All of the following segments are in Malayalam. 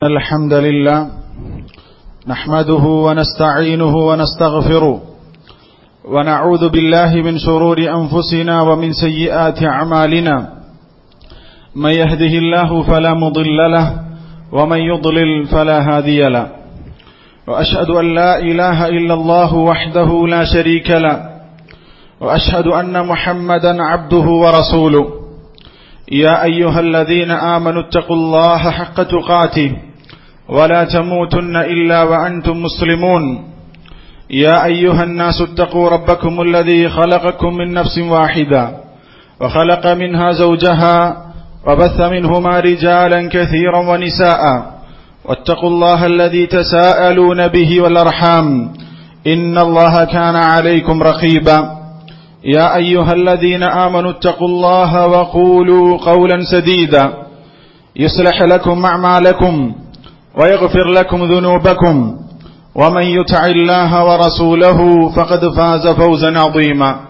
الحمد لله نحمده ونستعينه ونستغفره ونعوذ بالله من شرور أنفسنا ومن سيئات أعمالنا من يهده الله فلا مضل له ومن يضلل فلا هادي له وأشهد أن لا إله إلا الله وحده لا شريك له وأشهد أن محمدا عبده ورسوله يا أيها الذين آمنوا اتقوا الله حق تقاته ولا تموتن إلا وأنتم مسلمون يا أيها الناس اتقوا ربكم الذي خلقكم من نفس واحدة وخلق منها زوجها وبث منهما رجالا كثيرا ونساء واتقوا الله الذي تساءلون به والأرحام إن الله كان عليكم رقيبا يا أيها الذين آمنوا اتقوا الله وقولوا قولا سديدا يصلح لكم أعمالكم ويغفر لكم ذنوبكم ومن يطع الله ورسوله فقد فاز فوزا عظيما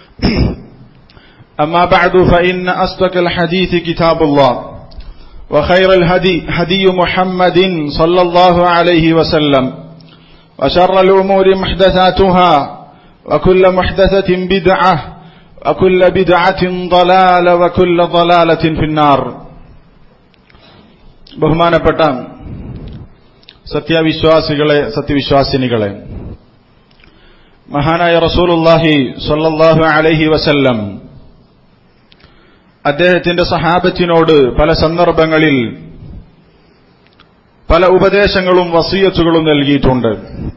أما بعد فإن أصدق الحديث كتاب الله وخير الهدي هدي محمد صلى الله عليه وسلم وشر الأمور محدثاتها وكل محدثة بدعة وكل بدعة ضلالة وكل ضلالة في النار ബഹുമാനപ്പെട്ട സത്യവിശ്വാസികളെ സത്യവിശ്വാസിനികളെ മഹാനായ റസൂലുല്ലാഹി സല്ലല്ലാഹു അലൈഹി വസല്ലം അദ്ദേഹത്തിന്റെ സഹാബത്തിനോട് പല സന്ദർഭങ്ങളിൽ പല ഉപദേശങ്ങളും വസീയത്തുകളും നൽകിയിട്ടുണ്ട്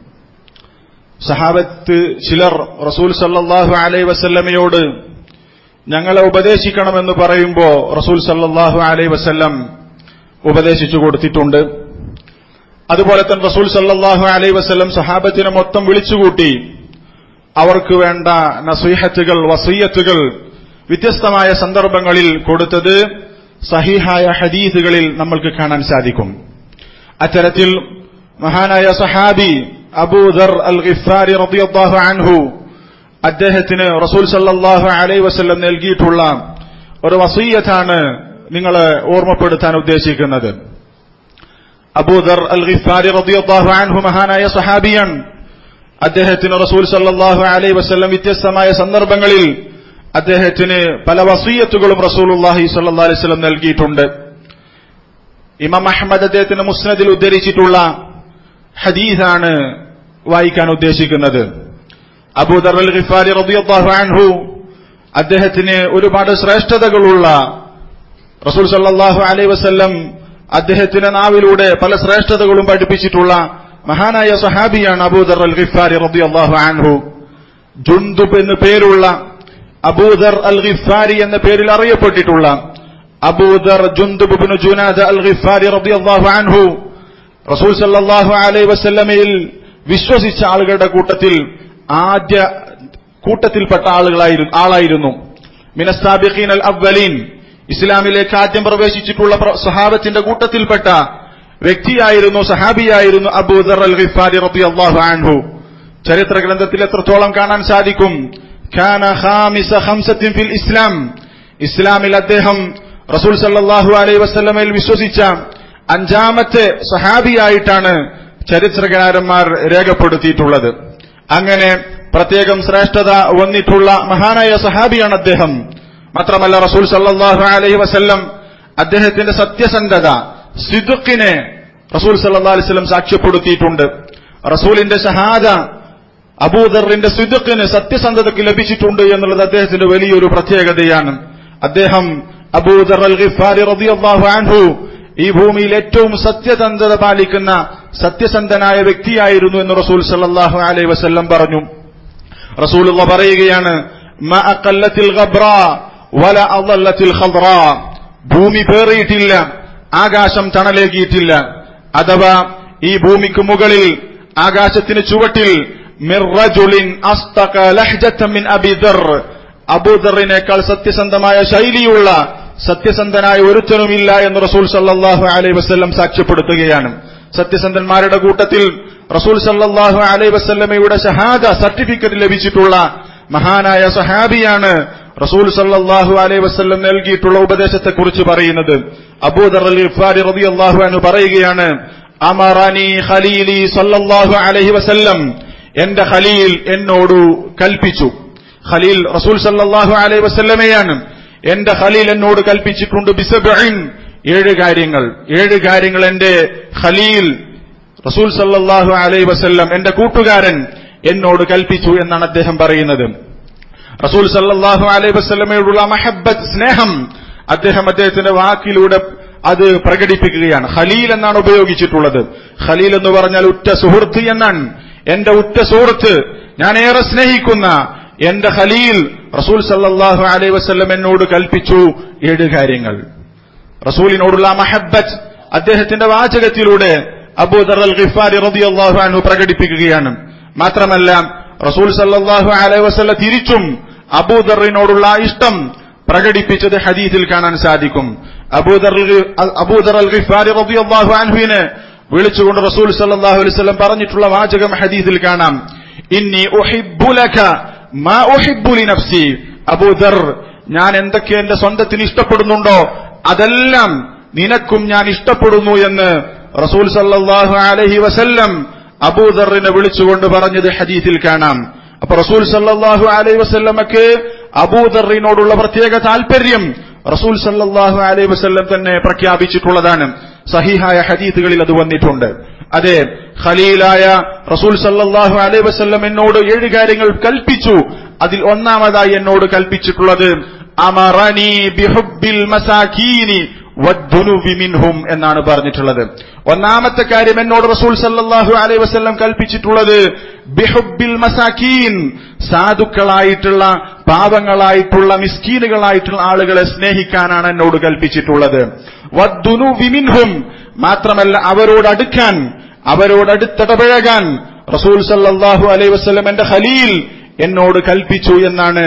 സഹാബത്ത് ചിലർ റസൂൽ സല്ലാഹു അലൈ വസല്ലമയോട് ഞങ്ങളെ ഉപദേശിക്കണമെന്ന് പറയുമ്പോൾ റസൂൽ സല്ലാഹു അലൈ വസല്ലം ഉപദേശിച്ചു കൊടുത്തിട്ടുണ്ട് അതുപോലെ തന്നെ റസൂൽ സല്ലാഹു അലൈ വസല്ലം സഹാബത്തിനെ മൊത്തം വിളിച്ചുകൂട്ടി അവർക്ക് വേണ്ട നസീഹത്തുകൾ വസീയത്തുകൾ വ്യത്യസ്തമായ സന്ദർഭങ്ങളിൽ കൊടുത്തത് സഹിഹായ ഹദീസുകളിൽ നമ്മൾക്ക് കാണാൻ സാധിക്കും അത്തരത്തിൽ മഹാനായ സഹാബി അബൂദർ അൽ ഖിഫാരി റളിയല്ലാഹു അൻഹു അദ്ദേഹത്തിന് റസൂൽ സല്ലല്ലാഹു അലൈഹി വസല്ലം നൽകിയിട്ടുള്ള ഒരു വസീയത്താണ് നിങ്ങളെ ഓർമ്മപ്പെടുത്താൻ ഉദ്ദേശിക്കുന്നത് അബൂദർ അൽ ഖിഫാരി റളിയല്ലാഹു അൻഹു മഹാനായ സഹാബിയാണ് അദ്ദേഹത്തിന് റസൂൽ സല്ലല്ലാഹു അലൈഹി വസല്ലം വ്യത്യസ്തമായ സന്ദർഭങ്ങളിൽ അദ്ദേഹത്തിന് പല വസീയത്തുകളും റസൂലുള്ളാഹി സല്ലല്ലാഹു അലൈഹി വസല്ലം നൽകിയിട്ടുണ്ട് ഇമാം അഹമ്മദ് അദ്ദേഹത്തിന്റെ മുസ്നദിൽ ഉദ്ധരിച്ചിട്ടുള്ള ഹദീസാണ് വായിക്കാൻ ഉദ്ദേശിക്കുന്നത് അബൂദർ അൽ ഖിഫാരി റളിയല്ലാഹു അൻഹു അദ്ദേഹത്തിന് ഒരുപാട് ശ്രേഷ്ഠതകളുള്ള റസൂൽ സല്ലല്ലാഹു അലൈഹി വസല്ലം അദ്ദേഹത്തിന്റെ നാവിലൂടെ പല ശ്രേഷ്ഠതകളും പഠിപ്പിച്ചിട്ടുള്ള മഹാനായ സഹാബിയാണ് അബൂദർ അൽ ഖിഫാരി റളിയല്ലാഹു അൻഹു ജുന്ദുബ് എന്ന് പേരുള്ള അബൂദർ അൽ ഖിഫാരി എന്ന പേരിൽ അറിയപ്പെട്ടിട്ടുള്ള അബൂദർ ജുന്ദുബ് ബിൻ ജുനാദ് അൽ ഖിഫാരി റളിയല്ലാഹു അൻഹു റസൂൽ സല്ലാഹു അലൈ വസല്ലമയിൽ വിശ്വസിച്ച ആളുകളുടെ കൂട്ടത്തിൽ ആദ്യ കൂട്ടത്തിൽപ്പെട്ട ആളുകളായിരുന്നു ആളായിരുന്നു മിനസ്താബിഖീൻ അൽ അവലീൻ ഇസ്ലാമിലേക്ക് ആദ്യം പ്രവേശിച്ചിട്ടുള്ള സഹാബത്തിന്റെ കൂട്ടത്തിൽപ്പെട്ട വ്യക്തിയായിരുന്നു സഹാബിയായിരുന്നു അബൂദർ അൽ ഖിഫാരി റബി അള്ളാഹു ആൻഹു ചരിത്ര ഗ്രന്ഥത്തിൽ എത്രത്തോളം കാണാൻ സാധിക്കും ഖാന ഖാമിസ ഖംസത്തിൻ ഫിൽ ഇസ്ലാം ഇസ്ലാമിൽ അദ്ദേഹം റസൂൽ സല്ലാഹു അലൈ വസല്ലമയിൽ വിശ്വസിച്ച അഞ്ചാമത്തെ സഹാബിയായിട്ടാണ് ചരിത്രകാരന്മാർ രേഖപ്പെടുത്തിയിട്ടുള്ളത് അങ്ങനെ പ്രത്യേകം ശ്രേഷ്ഠത വന്നിട്ടുള്ള മഹാനായ സഹാബിയാണ് അദ്ദേഹം മാത്രമല്ല റസൂൽ സല്ലാഹു അലൈഹി വസല്ലം അദ്ദേഹത്തിന്റെ സത്യസന്ധത സിദുക്കിനെ റസൂൽ സല്ലാ അലിസ്ലം സാക്ഷ്യപ്പെടുത്തിയിട്ടുണ്ട് റസൂലിന്റെ ഷഹാദ അബൂദറിന്റെ സിദുക്കിന് സത്യസന്ധതയ്ക്ക് ലഭിച്ചിട്ടുണ്ട് എന്നുള്ളത് അദ്ദേഹത്തിന്റെ വലിയൊരു പ്രത്യേകതയാണ് അദ്ദേഹം അബൂദർ അൽ ഖിഫാരി റളിയല്ലാഹു അൻഹു ഈ ഭൂമിയിൽ ഏറ്റവും സത്യസന്ധത പാലിക്കുന്ന സത്യസന്ധനായ വ്യക്തിയായിരുന്നു എന്ന് റസൂൽ സല്ലാഹു അലൈഹി വസല്ലം പറഞ്ഞു റസൂൽ പറയുകയാണ് ഭൂമി പേറിയിട്ടില്ല ആകാശം തണലേകിയിട്ടില്ല അഥവാ ഈ ഭൂമിക്ക് മുകളിൽ ആകാശത്തിന് ചുവട്ടിൽ അബൂദറിനേക്കാൾ സത്യസന്ധമായ ശൈലിയുള്ള സത്യസന്ധനായ ഒരുത്തനുമില്ല എന്ന് റസൂൽ സല്ലാഹു അലൈ വസ്ല്ലം സാക്ഷ്യപ്പെടുത്തുകയാണ് സത്യസന്ധന്മാരുടെ കൂട്ടത്തിൽ റസൂൽ സല്ലാഹു അലൈ വസ്ല്ലമയുടെ ഷഹാദ സർട്ടിഫിക്കറ്റ് ലഭിച്ചിട്ടുള്ള മഹാനായ സഹാബിയാണ് റസൂൽ സല്ലല്ലാഹു അലൈഹി വസല്ലം നൽകിയിട്ടുള്ള ഉപദേശത്തെക്കുറിച്ച് പറയുന്നത് അബൂദർ അൽ ഗിഫാരി റളിയല്ലാഹു അൻഹു പറയുകയാണ് അമറനി ഖലീലി സല്ലല്ലാഹു അലൈഹി വസല്ലം എന്റെ ഖലീൽ എന്നോട് കൽപ്പിച്ചു ഖലീൽ റസൂൽ സല്ലല്ലാഹു അലൈഹി വസല്ലമയാണ് എന്റെ ഖലീൽ എന്നോട് കൽപ്പിച്ചിട്ടുണ്ട് ബിസബഇൻ ഏഴ് കാര്യങ്ങൾ ഏഴ് കാര്യങ്ങൾ എന്റെ ഖലീൽ റസൂൽ സല്ലല്ലാഹു അലൈഹി വസല്ലം എന്റെ കൂട്ടുകാരൻ എന്നോട് കൽപ്പിച്ചു എന്നാണ് അദ്ദേഹം പറയുന്നത് റസൂൽ സല്ലല്ലാഹു അലൈഹി വസല്ലമയോടുള്ള മഹബത്ത് സ്നേഹം അദ്ദേഹം അദ്ദേഹത്തിന്റെ വാക്കിലൂടെ അത് പ്രകടിപ്പിക്കുകയാണ് ഖലീൽ എന്നാണ് ഉപയോഗിച്ചിട്ടുള്ളത് ഖലീൽ എന്ന് പറഞ്ഞാൽ ഉറ്റ സുഹൃത്ത് എന്നാണ് എന്റെ ഉറ്റ സുഹൃത്ത് ഞാൻ ഏറെ സ്നേഹിക്കുന്ന എന്റെ ഖലീൽ റസൂൽ സല്ലല്ലാഹു അലൈഹി വസല്ലം എന്നോട് കൽപ്പിച്ചു ഏഴ് കാര്യങ്ങൾ റസൂലിനോടുള്ള മഹബത്ത് അദ്ദേഹത്തിന്റെ വാചകത്തിലൂടെ അബൂദർ അൽ ഖിഫാരി റളിയല്ലാഹു അൻഹു പ്രകടിപ്പിക്കുകയാണ് മാത്രമല്ല റസൂൽ സല്ലല്ലാഹു അലൈഹി വസല്ലം തിരിച്ചും അബൂദറിനോടുള്ള ഇഷ്ടം പ്രകടിപ്പിച്ചത് ഹദീസിൽ കാണാൻ സാധിക്കും അബൂദർ അബൂദർ അൽ ഖിഫാരി റളിയല്ലാഹു അൻഹുവിനെ വിളിച്ചുകൊണ്ട് റസൂൽ സല്ലല്ലാഹു അലൈഹി വസല്ലം പറഞ്ഞിട്ടുള്ള വാചകം ഹദീസിൽ കാണാം ഇന്നി ഉഹിബ്ബു ലക മാ ഉഹിബ്ബു ലി നഫ്സി അബൂദർ ഞാൻ എന്തൊക്കെ എന്റെ സ്വന്തത്തിന് ഇഷ്ടപ്പെടുന്നുണ്ടോ അതെല്ലാം നിനക്കും ഞാൻ ഇഷ്ടപ്പെടുന്നു എന്ന് റസൂൽ സല്ലല്ലാഹു അലൈഹി വസല്ലം അബൂദറിനെ വിളിച്ചുകൊണ്ട് പറഞ്ഞത് ഹദീസിൽ കാണാം അപ്പൊ റസൂൽ സല്ലല്ലാഹു അലൈഹി വസല്ലമക്ക് അബൂദറിനോടുള്ള പ്രത്യേക താല്പര്യം റസൂൽ സല്ലല്ലാഹു അലൈഹി വസല്ലം തന്നെ പ്രഖ്യാപിച്ചിട്ടുള്ളതാണ് സഹിഹായ ഹദീസുകളിൽ അത് വന്നിട്ടുണ്ട് അതെ ഖലീലായ റസൂൽ സല്ലല്ലാഹു അലൈഹി വസല്ലം എന്നോട് ഏഴ് കാര്യങ്ങൾ കൽപ്പിച്ചു അതിൽ ഒന്നാമതായി എന്നോട് കൽപ്പിച്ചിട്ടുള്ളത് അമറനി ബിഹുബിൽ മസാക്കീനി വദ്ദുനുബി മിൻഹും എന്നാണ് പറഞ്ഞിട്ടുള്ളത് ഒന്നാമത്തെ കാര്യം എന്നോട് റസൂൽ സല്ലല്ലാഹു അലൈഹി വസല്ലം കൽപ്പിച്ചിട്ടുള്ളത് ബിഹുബിൽ മസാക്കീൻ സാധുക്കളായിട്ടുള്ള പാവങ്ങളായിട്ടുള്ള മിസ്കീനുകളായിട്ടുള്ള ആളുകളെ സ്നേഹിക്കാനാണ് എന്നോട് കൽപ്പിച്ചിട്ടുള്ളത് വദ്ദുനുബി മിൻഹും മാത്രമല്ല അവരോട് അടുക്കാൻ അവരോട് അടുത്തിടപഴകാൻ റസൂൽ സല്ലല്ലാഹു അലൈഹി വസല്ലം എന്റെ ഖലീൽ എന്നോട് കൽപ്പിച്ചു എന്നാണ്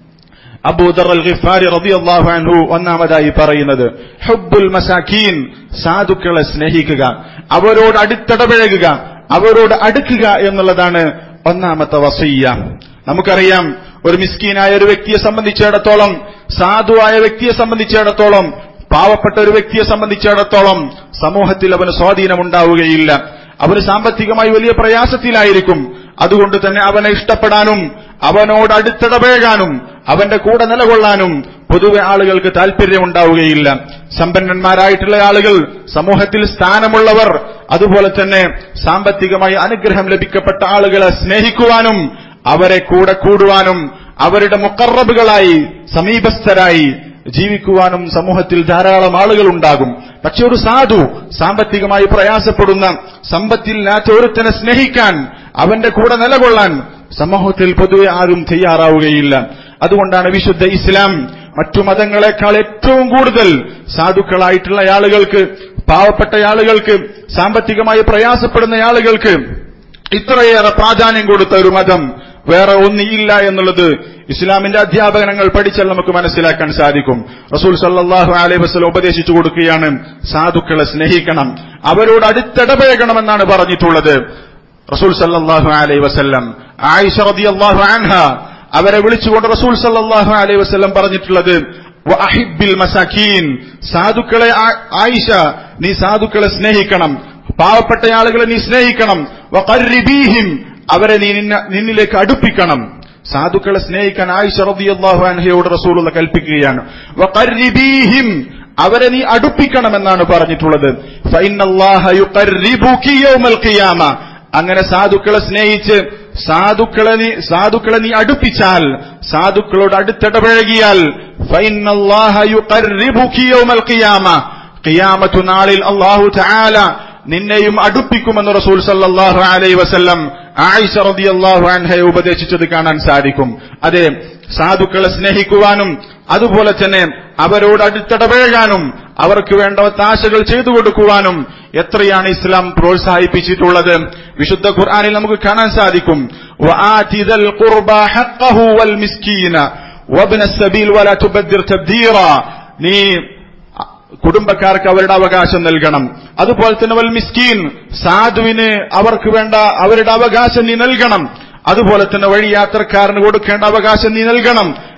അബൂദർ അൽ ഖിഫാരി റളിയല്ലാഹു അൻഹു ഒന്നാമതായി പറയുന്നത് ഹുബ്ബുൽ മസാക്കീൻ സാധുക്കളെ സ്നേഹിക്കുക അവരോട് അടുത്തിടപഴകുക അവരോട് അടുക്കുക എന്നുള്ളതാണ് ഒന്നാമത്തെ വസയ്യ നമുക്കറിയാം ഒരു മിസ്കീനായ ഒരു വ്യക്തിയെ സംബന്ധിച്ചിടത്തോളം സാധുവായ വ്യക്തിയെ സംബന്ധിച്ചിടത്തോളം പാവപ്പെട്ട ഒരു വ്യക്തിയെ സംബന്ധിച്ചിടത്തോളം സമൂഹത്തിൽ അവന് സ്വാധീനമുണ്ടാവുകയില്ല അവന് സാമ്പത്തികമായി വലിയ പ്രയാസത്തിലായിരിക്കും അതുകൊണ്ട് തന്നെ അവനെ ഇഷ്ടപ്പെടാനും അവനോട് അടുത്തിടപഴകാനും അവന്റെ കൂടെ നിലകൊള്ളാനും പൊതുവെ ആളുകൾക്ക് താല്പര്യമുണ്ടാവുകയില്ല സമ്പന്നന്മാരായിട്ടുള്ള ആളുകൾ സമൂഹത്തിൽ സ്ഥാനമുള്ളവർ അതുപോലെ തന്നെ സാമ്പത്തികമായി അനുഗ്രഹം ലഭിക്കപ്പെട്ട ആളുകളെ സ്നേഹിക്കുവാനും അവരെ കൂടെ കൂടുവാനും അവരുടെ മുക്കറബുകളായി സമീപസ്ഥരായി ജീവിക്കുവാനും സമൂഹത്തിൽ ധാരാളം ആളുകൾ ഉണ്ടാകും പക്ഷെ ഒരു സാധു സാമ്പത്തികമായി പ്രയാസപ്പെടുന്ന സമ്പത്തില്ലാത്ത ഒരുത്തനെ സ്നേഹിക്കാൻ അവന്റെ കൂടെ നിലകൊള്ളാൻ സമൂഹത്തിൽ പൊതുവെ ആരും തയ്യാറാവുകയില്ല അതുകൊണ്ടാണ് വിശുദ്ധ ഇസ്ലാം മറ്റു മതങ്ങളെക്കാൾ ഏറ്റവും കൂടുതൽ സാധുക്കളായിട്ടുള്ള ആളുകൾക്ക് പാവപ്പെട്ട ആളുകൾക്ക് സാമ്പത്തികമായി പ്രയാസപ്പെടുന്ന ആളുകൾക്ക് ഇത്രയേറെ പ്രാധാന്യം കൊടുത്ത ഒരു മതം വേറെ ഒന്നില്ല എന്നുള്ളത് ഇസ്ലാമിന്റെ അധ്യാപനങ്ങൾ പഠിച്ചാൽ നമുക്ക് മനസ്സിലാക്കാൻ സാധിക്കും റസൂൽ സല്ലാഹു അലൈഹി വസ്ലം ഉപദേശിച്ചു കൊടുക്കുകയാണ് സാധുക്കളെ സ്നേഹിക്കണം അവരോട് അടുത്തിടപഴകണമെന്നാണ് പറഞ്ഞിട്ടുള്ളത് റസൂൽ സല്ലാഹു അലൈഹി വസ്ല്ലം ആയിഷ റളിയല്ലാഹു അൻഹ അവരെ വിളിച്ചുകൊണ്ട് റസൂൽ സല്ലാഹു അലൈഹി വസ്ല്ലം പറഞ്ഞിട്ടുള്ളത് അഹിബിൽ മസാക്കീൻ സാധുക്കളെ ആയിഷ നീ സാധുക്കളെ സ്നേഹിക്കണം പാവപ്പെട്ട ആളുകളെ നീ സ്നേഹിക്കണം വഖർരിബീഹിം അവരെ നീ നിന്നിലേക്ക് അടുപ്പിക്കണം സാധുക്കളെ സ്നേഹിക്കാൻ ആയിഷ റളിയല്ലാഹു അൻഹയോട് റസൂലുള്ള കൽപ്പിക്കുകയാണ് വഖർരിബീഹിം അവരെ നീ അടുപ്പിക്കണമെന്നാണ് പറഞ്ഞിട്ടുള്ളത് ഫഇന്നല്ലാഹ യുഖർരിബുകി യൗമൽ ഖിയാമ അങ്ങനെ സാധുക്കളെ സ്നേഹിച്ച് സാധുക്കളെ നീ സാധുക്കളെ നീ അടുപ്പിച്ചാൽ സാധുക്കളോട് അടുത്തിടപഴകിയാൽ ഫഇന്നല്ലാഹ യുഖർരിബുകി യൗമൽ ഖിയാമ ഖിയാമത്തു നാളിൽ അല്ലാഹു തആല നിന്നെയും അടുപ്പിക്കുമെന്ന് റസൂൽ സല്ലല്ലാഹു അലൈഹി വസല്ലം ആയിഷ റളിയല്ലാഹു അൻഹയെ ഉപദേശിച്ചത് കാണാൻ സാധിക്കും അതെ സാധുക്കളെ സ്നേഹിക്കുവാനും അതുപോലെ തന്നെ അവരോട് അടുത്തിടപഴകാനും അവർക്ക് വേണ്ട ഒത്താശകൾ ചെയ്തു കൊടുക്കുവാനും എത്രയാണ് ഇസ്ലാം പ്രോത്സാഹിപ്പിച്ചിട്ടുള്ളത് വിശുദ്ധ ഖുർആനിൽ നമുക്ക് കാണാൻ സാധിക്കും വആതിദൽ ഖുർബ ഹഖഹു വൽ മിസ്കീന വബ്ന സബീൽ വലാ തുബദ്ദിർ തബ്ദീറ നീ കുടുംബക്കാർക്ക് അവരുടെ അവകാശം നൽകണം അതുപോലെ തന്നെ വൽ മിസ്കീൻ സാധുവിന് അവർക്ക് വേണ്ട അവരുടെ അവകാശം നീ നൽകണം അതുപോലെ തന്നെ വഴി യാത്രക്കാരന് കൊടുക്കേണ്ട അവകാശം നീ നൽകണം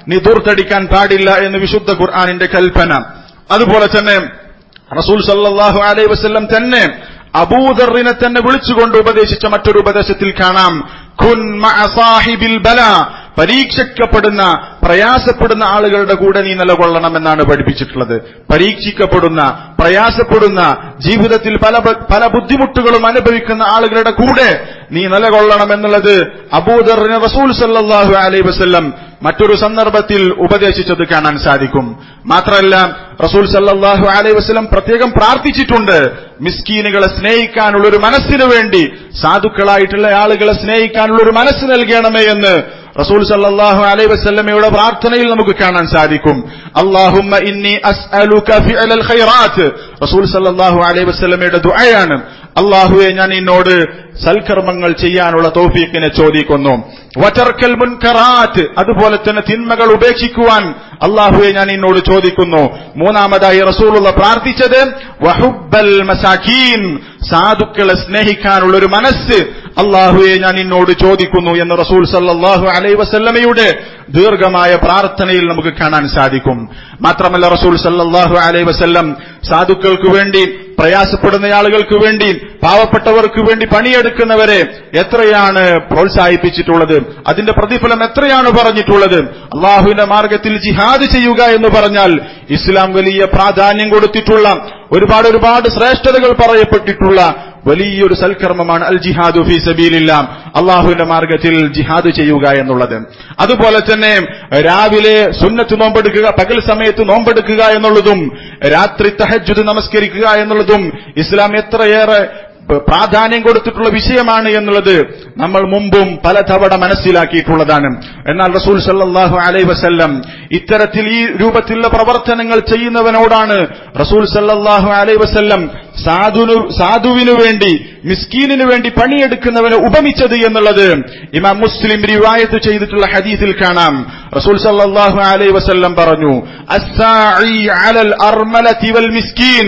നീ ദൂർത്തടിക്കാൻ പാടില്ല എന്ന് വിശുദ്ധ ഖുർആാനിന്റെ കൽപ്പന അതുപോലെ തന്നെ റസൂൽ സല്ലാഹു അലൈ വസ്ല്ലം തന്നെ അബൂദറിനെ തന്നെ വിളിച്ചുകൊണ്ട് ഉപദേശിച്ച മറ്റൊരു ഉപദേശത്തിൽ കാണാം ഖുൻ മഅ സാഹിബിൽ ബല പരീക്ഷിക്കപ്പെടുന്ന പ്രയാസപ്പെടുന്ന ആളുകളുടെ കൂടെ നീ നിലകൊള്ളണം എന്നാണ് പഠിപ്പിച്ചിട്ടുള്ളത് പരീക്ഷിക്കപ്പെടുന്ന പ്രയാസപ്പെടുന്ന ജീവിതത്തിൽ പല പല ബുദ്ധിമുട്ടുകളും അനുഭവിക്കുന്ന ആളുകളുടെ കൂടെ നീ നിലകൊള്ളണം എന്നുള്ളത് അബൂദറിന് റസൂൽ സല്ലാഹു അലൈ വസ്ല്ലം മറ്റൊരു സന്ദർഭത്തിൽ ഉപദേശിച്ചത് കാണാൻ സാധിക്കും മാത്രമല്ല റസൂൽ സല്ലാഹു അലൈ വസ്ലം പ്രത്യേകം പ്രാർത്ഥിച്ചിട്ടുണ്ട് മിസ്കീനുകളെ സ്നേഹിക്കാനുള്ള ഒരു മനസ്സിനു വേണ്ടി സാധുക്കളായിട്ടുള്ള ആളുകളെ സ്നേഹിക്കാനുള്ള ഒരു മനസ്സ് നൽകണമേ എന്ന് റസൂൽ സല്ലാഹു അലൈ വസ്ല്ലമയുടെ പ്രാർത്ഥനയിൽ നമുക്ക് കാണാൻ സാധിക്കും അള്ളാഹുമ്മ ഇന്നി അസ്അലുക ഫിഅലൽ ഖൈറാത്ത് റസൂൽ സല്ലാഹു അലൈ വസ്ല്ലമയുടെ ദുആയാണ് അള്ളാഹുവെ ഞാൻ നിന്നോട് സൽക്കർമ്മങ്ങൾ ചെയ്യാനുള്ള തോഫീക്കിനെ ചോദിക്കുന്നു വറ്റർക്കൽ മുൻകറാത്ത് അതുപോലെ തന്നെ തിന്മകൾ ഉപേക്ഷിക്കുവാൻ അള്ളാഹുവെ ഞാൻ നിന്നോട് ചോദിക്കുന്നു മൂന്നാമതായി റസൂലുള്ള പ്രാർത്ഥിച്ചത് വഹുബൽ മസാഖീൻ സാധുക്കളെ സ്നേഹിക്കാനുള്ള ഒരു മനസ്സ് അള്ളാഹുവെ ഞാൻ നിന്നോട് ചോദിക്കുന്നു എന്ന് റസൂൽ സല്ലാഹു അലൈ വസല്ലമയുടെ ദീർഘമായ പ്രാർത്ഥനയിൽ നമുക്ക് കാണാൻ സാധിക്കും മാത്രമല്ല റസൂൽ സല്ലാഹു അലൈ വസല്ലം സാധുക്കൾക്ക് വേണ്ടി പ്രയാസപ്പെടുന്ന ആളുകൾക്ക് വേണ്ടി പാവപ്പെട്ടവർക്ക് വേണ്ടി പണിയെടുക്കുന്നവരെ എത്രയാണ് പ്രോത്സാഹിപ്പിച്ചിട്ടുള്ളത് അതിന്റെ പ്രതിഫലം എത്രയാണ് പറഞ്ഞിട്ടുള്ളത് അള്ളാഹുവിന്റെ മാർഗത്തിൽ ജിഹാദ് ചെയ്യുക എന്ന് പറഞ്ഞാൽ ഇസ്ലാം വലിയ പ്രാധാന്യം കൊടുത്തിട്ടുള്ള ഒരുപാട് ഒരുപാട് ശ്രേഷ്ഠതകൾ പറയപ്പെട്ടിട്ടുള്ള വലിയൊരു സൽക്കർമ്മമാണ് അൽ ജിഹാദു ഫി സബീലില്ല അള്ളാഹുവിന്റെ മാർഗത്തിൽ ജിഹാദ് ചെയ്യുക എന്നുള്ളത് അതുപോലെ തന്നെ രാവിലെ സുന്നത്ത് നോമ്പെടുക്കുക പകൽ സമയത്ത് നോമ്പെടുക്കുക എന്നുള്ളതും രാത്രി തഹജുദ് നമസ്കരിക്കുക എന്നുള്ളതും ഇസ്ലാം എത്രയേറെ പ്രാധാന്യം കൊടുത്തിട്ടുള്ള വിഷയമാണ് എന്നുള്ളത് നമ്മൾ മുമ്പും പലതവണ മനസ്സിലാക്കിയിട്ടുള്ളതാണ് എന്നാൽ റസൂൽ സല്ലാഹു അലൈ വസല്ലം ഇത്തരത്തിൽ ഈ രൂപത്തിലുള്ള പ്രവർത്തനങ്ങൾ ചെയ്യുന്നവനോടാണ് റസൂൽ സല്ലാഹു അലൈ വസല്ലം സാധുനു സാധുവിനു വേണ്ടി മിസ്കീനിനു വേണ്ടി പണിയെടുക്കുന്നവനെ ഉപമിച്ചത് എന്നുള്ളത് ഇമാം മുസ്ലിം റിവായത്ത് ചെയ്തിട്ടുള്ള ഹദീസിൽ കാണാം റസൂൽ സല്ലാഹു അലൈ വസല്ലം പറഞ്ഞു അസ്സാഇ അലൽ അർമലതി വൽ മിസ്കീൻ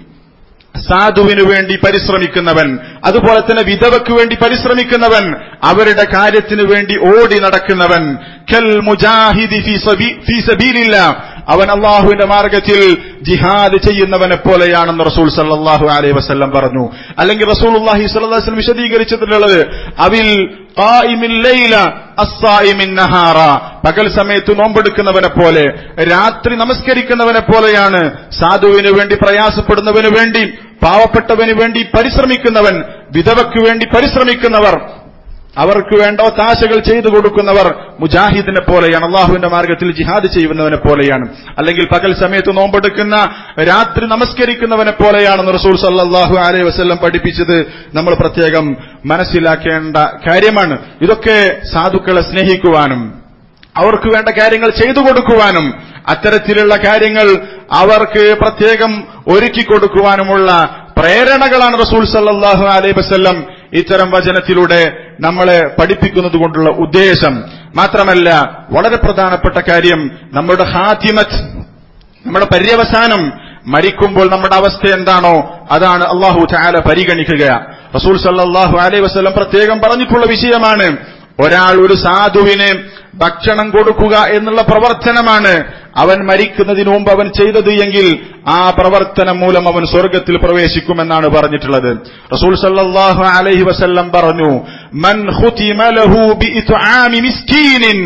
സാധുവിനു വേണ്ടി പരിശ്രമിക്കുന്നവൻ അതുപോലെ തന്നെ വിധവയ്ക്ക് വേണ്ടി പരിശ്രമിക്കുന്നവൻ അവരുടെ കാര്യത്തിനു വേണ്ടി ഓടി നടക്കുന്നവൻ കൽ മുജാഹിദി ഫീ സബീലില്ല അവൻ അള്ളാഹുവിന്റെ മാർഗത്തിൽ ജിഹാദ് ചെയ്യുന്നവനെ പോലെയാണെന്ന് റസൂൽ സല്ലാഹു അലൈ വസ്ല്ലം പറഞ്ഞു അല്ലെങ്കിൽ റസൂൽ അള്ളാഹി സ്വല്ലം വിശദീകരിച്ചിട്ടുള്ളത് അവിൽ പകൽ സമയത്ത് നോമ്പെടുക്കുന്നവനെ പോലെ രാത്രി നമസ്കരിക്കുന്നവനെ പോലെയാണ് സാധുവിന് വേണ്ടി പ്രയാസപ്പെടുന്നവന് വേണ്ടി പാവപ്പെട്ടവന് വേണ്ടി പരിശ്രമിക്കുന്നവൻ വിധവയ്ക്ക് വേണ്ടി പരിശ്രമിക്കുന്നവർ അവർക്ക് വേണ്ട ഒത്താശകൾ ചെയ്തു കൊടുക്കുന്നവർ മുജാഹിദിനെ പോലെയാണ് അള്ളാഹുവിന്റെ മാർഗത്തിൽ ജിഹാദ് ചെയ്യുന്നവനെ പോലെയാണ് അല്ലെങ്കിൽ പകൽ സമയത്ത് നോമ്പെടുക്കുന്ന രാത്രി നമസ്കരിക്കുന്നവനെ പോലെയാണെന്ന് റസൂൽ സല്ലാഹു അലൈ വസ്ല്ലം പഠിപ്പിച്ചത് നമ്മൾ പ്രത്യേകം മനസ്സിലാക്കേണ്ട കാര്യമാണ് ഇതൊക്കെ സാധുക്കളെ സ്നേഹിക്കുവാനും അവർക്ക് വേണ്ട കാര്യങ്ങൾ ചെയ്തു കൊടുക്കുവാനും അത്തരത്തിലുള്ള കാര്യങ്ങൾ അവർക്ക് പ്രത്യേകം ഒരുക്കി കൊടുക്കുവാനുമുള്ള പ്രേരണകളാണ് റസൂൽ സല്ലാഹു അലൈ വസ്ല്ലം ഇത്തരം വചനത്തിലൂടെ നമ്മളെ പഠിപ്പിക്കുന്നത് കൊണ്ടുള്ള ഉദ്ദേശം മാത്രമല്ല വളരെ പ്രധാനപ്പെട്ട കാര്യം നമ്മുടെ ഹാത്തിമത്ത് നമ്മുടെ പര്യവസാനം മരിക്കുമ്പോൾ നമ്മുടെ അവസ്ഥ എന്താണോ അതാണ് അള്ളാഹു ചാല പരിഗണിക്കുക റസൂൽ സല്ലാഹു അലൈ വസ്ലം പ്രത്യേകം പറഞ്ഞിട്ടുള്ള വിഷയമാണ് ഒരാൾ ഒരു സാധുവിന് ഭക്ഷണം കൊടുക്കുക എന്നുള്ള പ്രവർത്തനമാണ് അവൻ മരിക്കുന്നതിന് മുമ്പ് അവൻ ചെയ്തത് എങ്കിൽ ആ പ്രവർത്തനം മൂലം അവൻ സ്വർഗത്തിൽ പ്രവേശിക്കുമെന്നാണ് പറഞ്ഞിട്ടുള്ളത് റസൂൽ സല്ലല്ലാഹു അലൈഹി വസല്ലം പറഞ്ഞു മൻ ഖുതിമ ലഹു ബിഇത്ആമി മിസ്കീനിൻ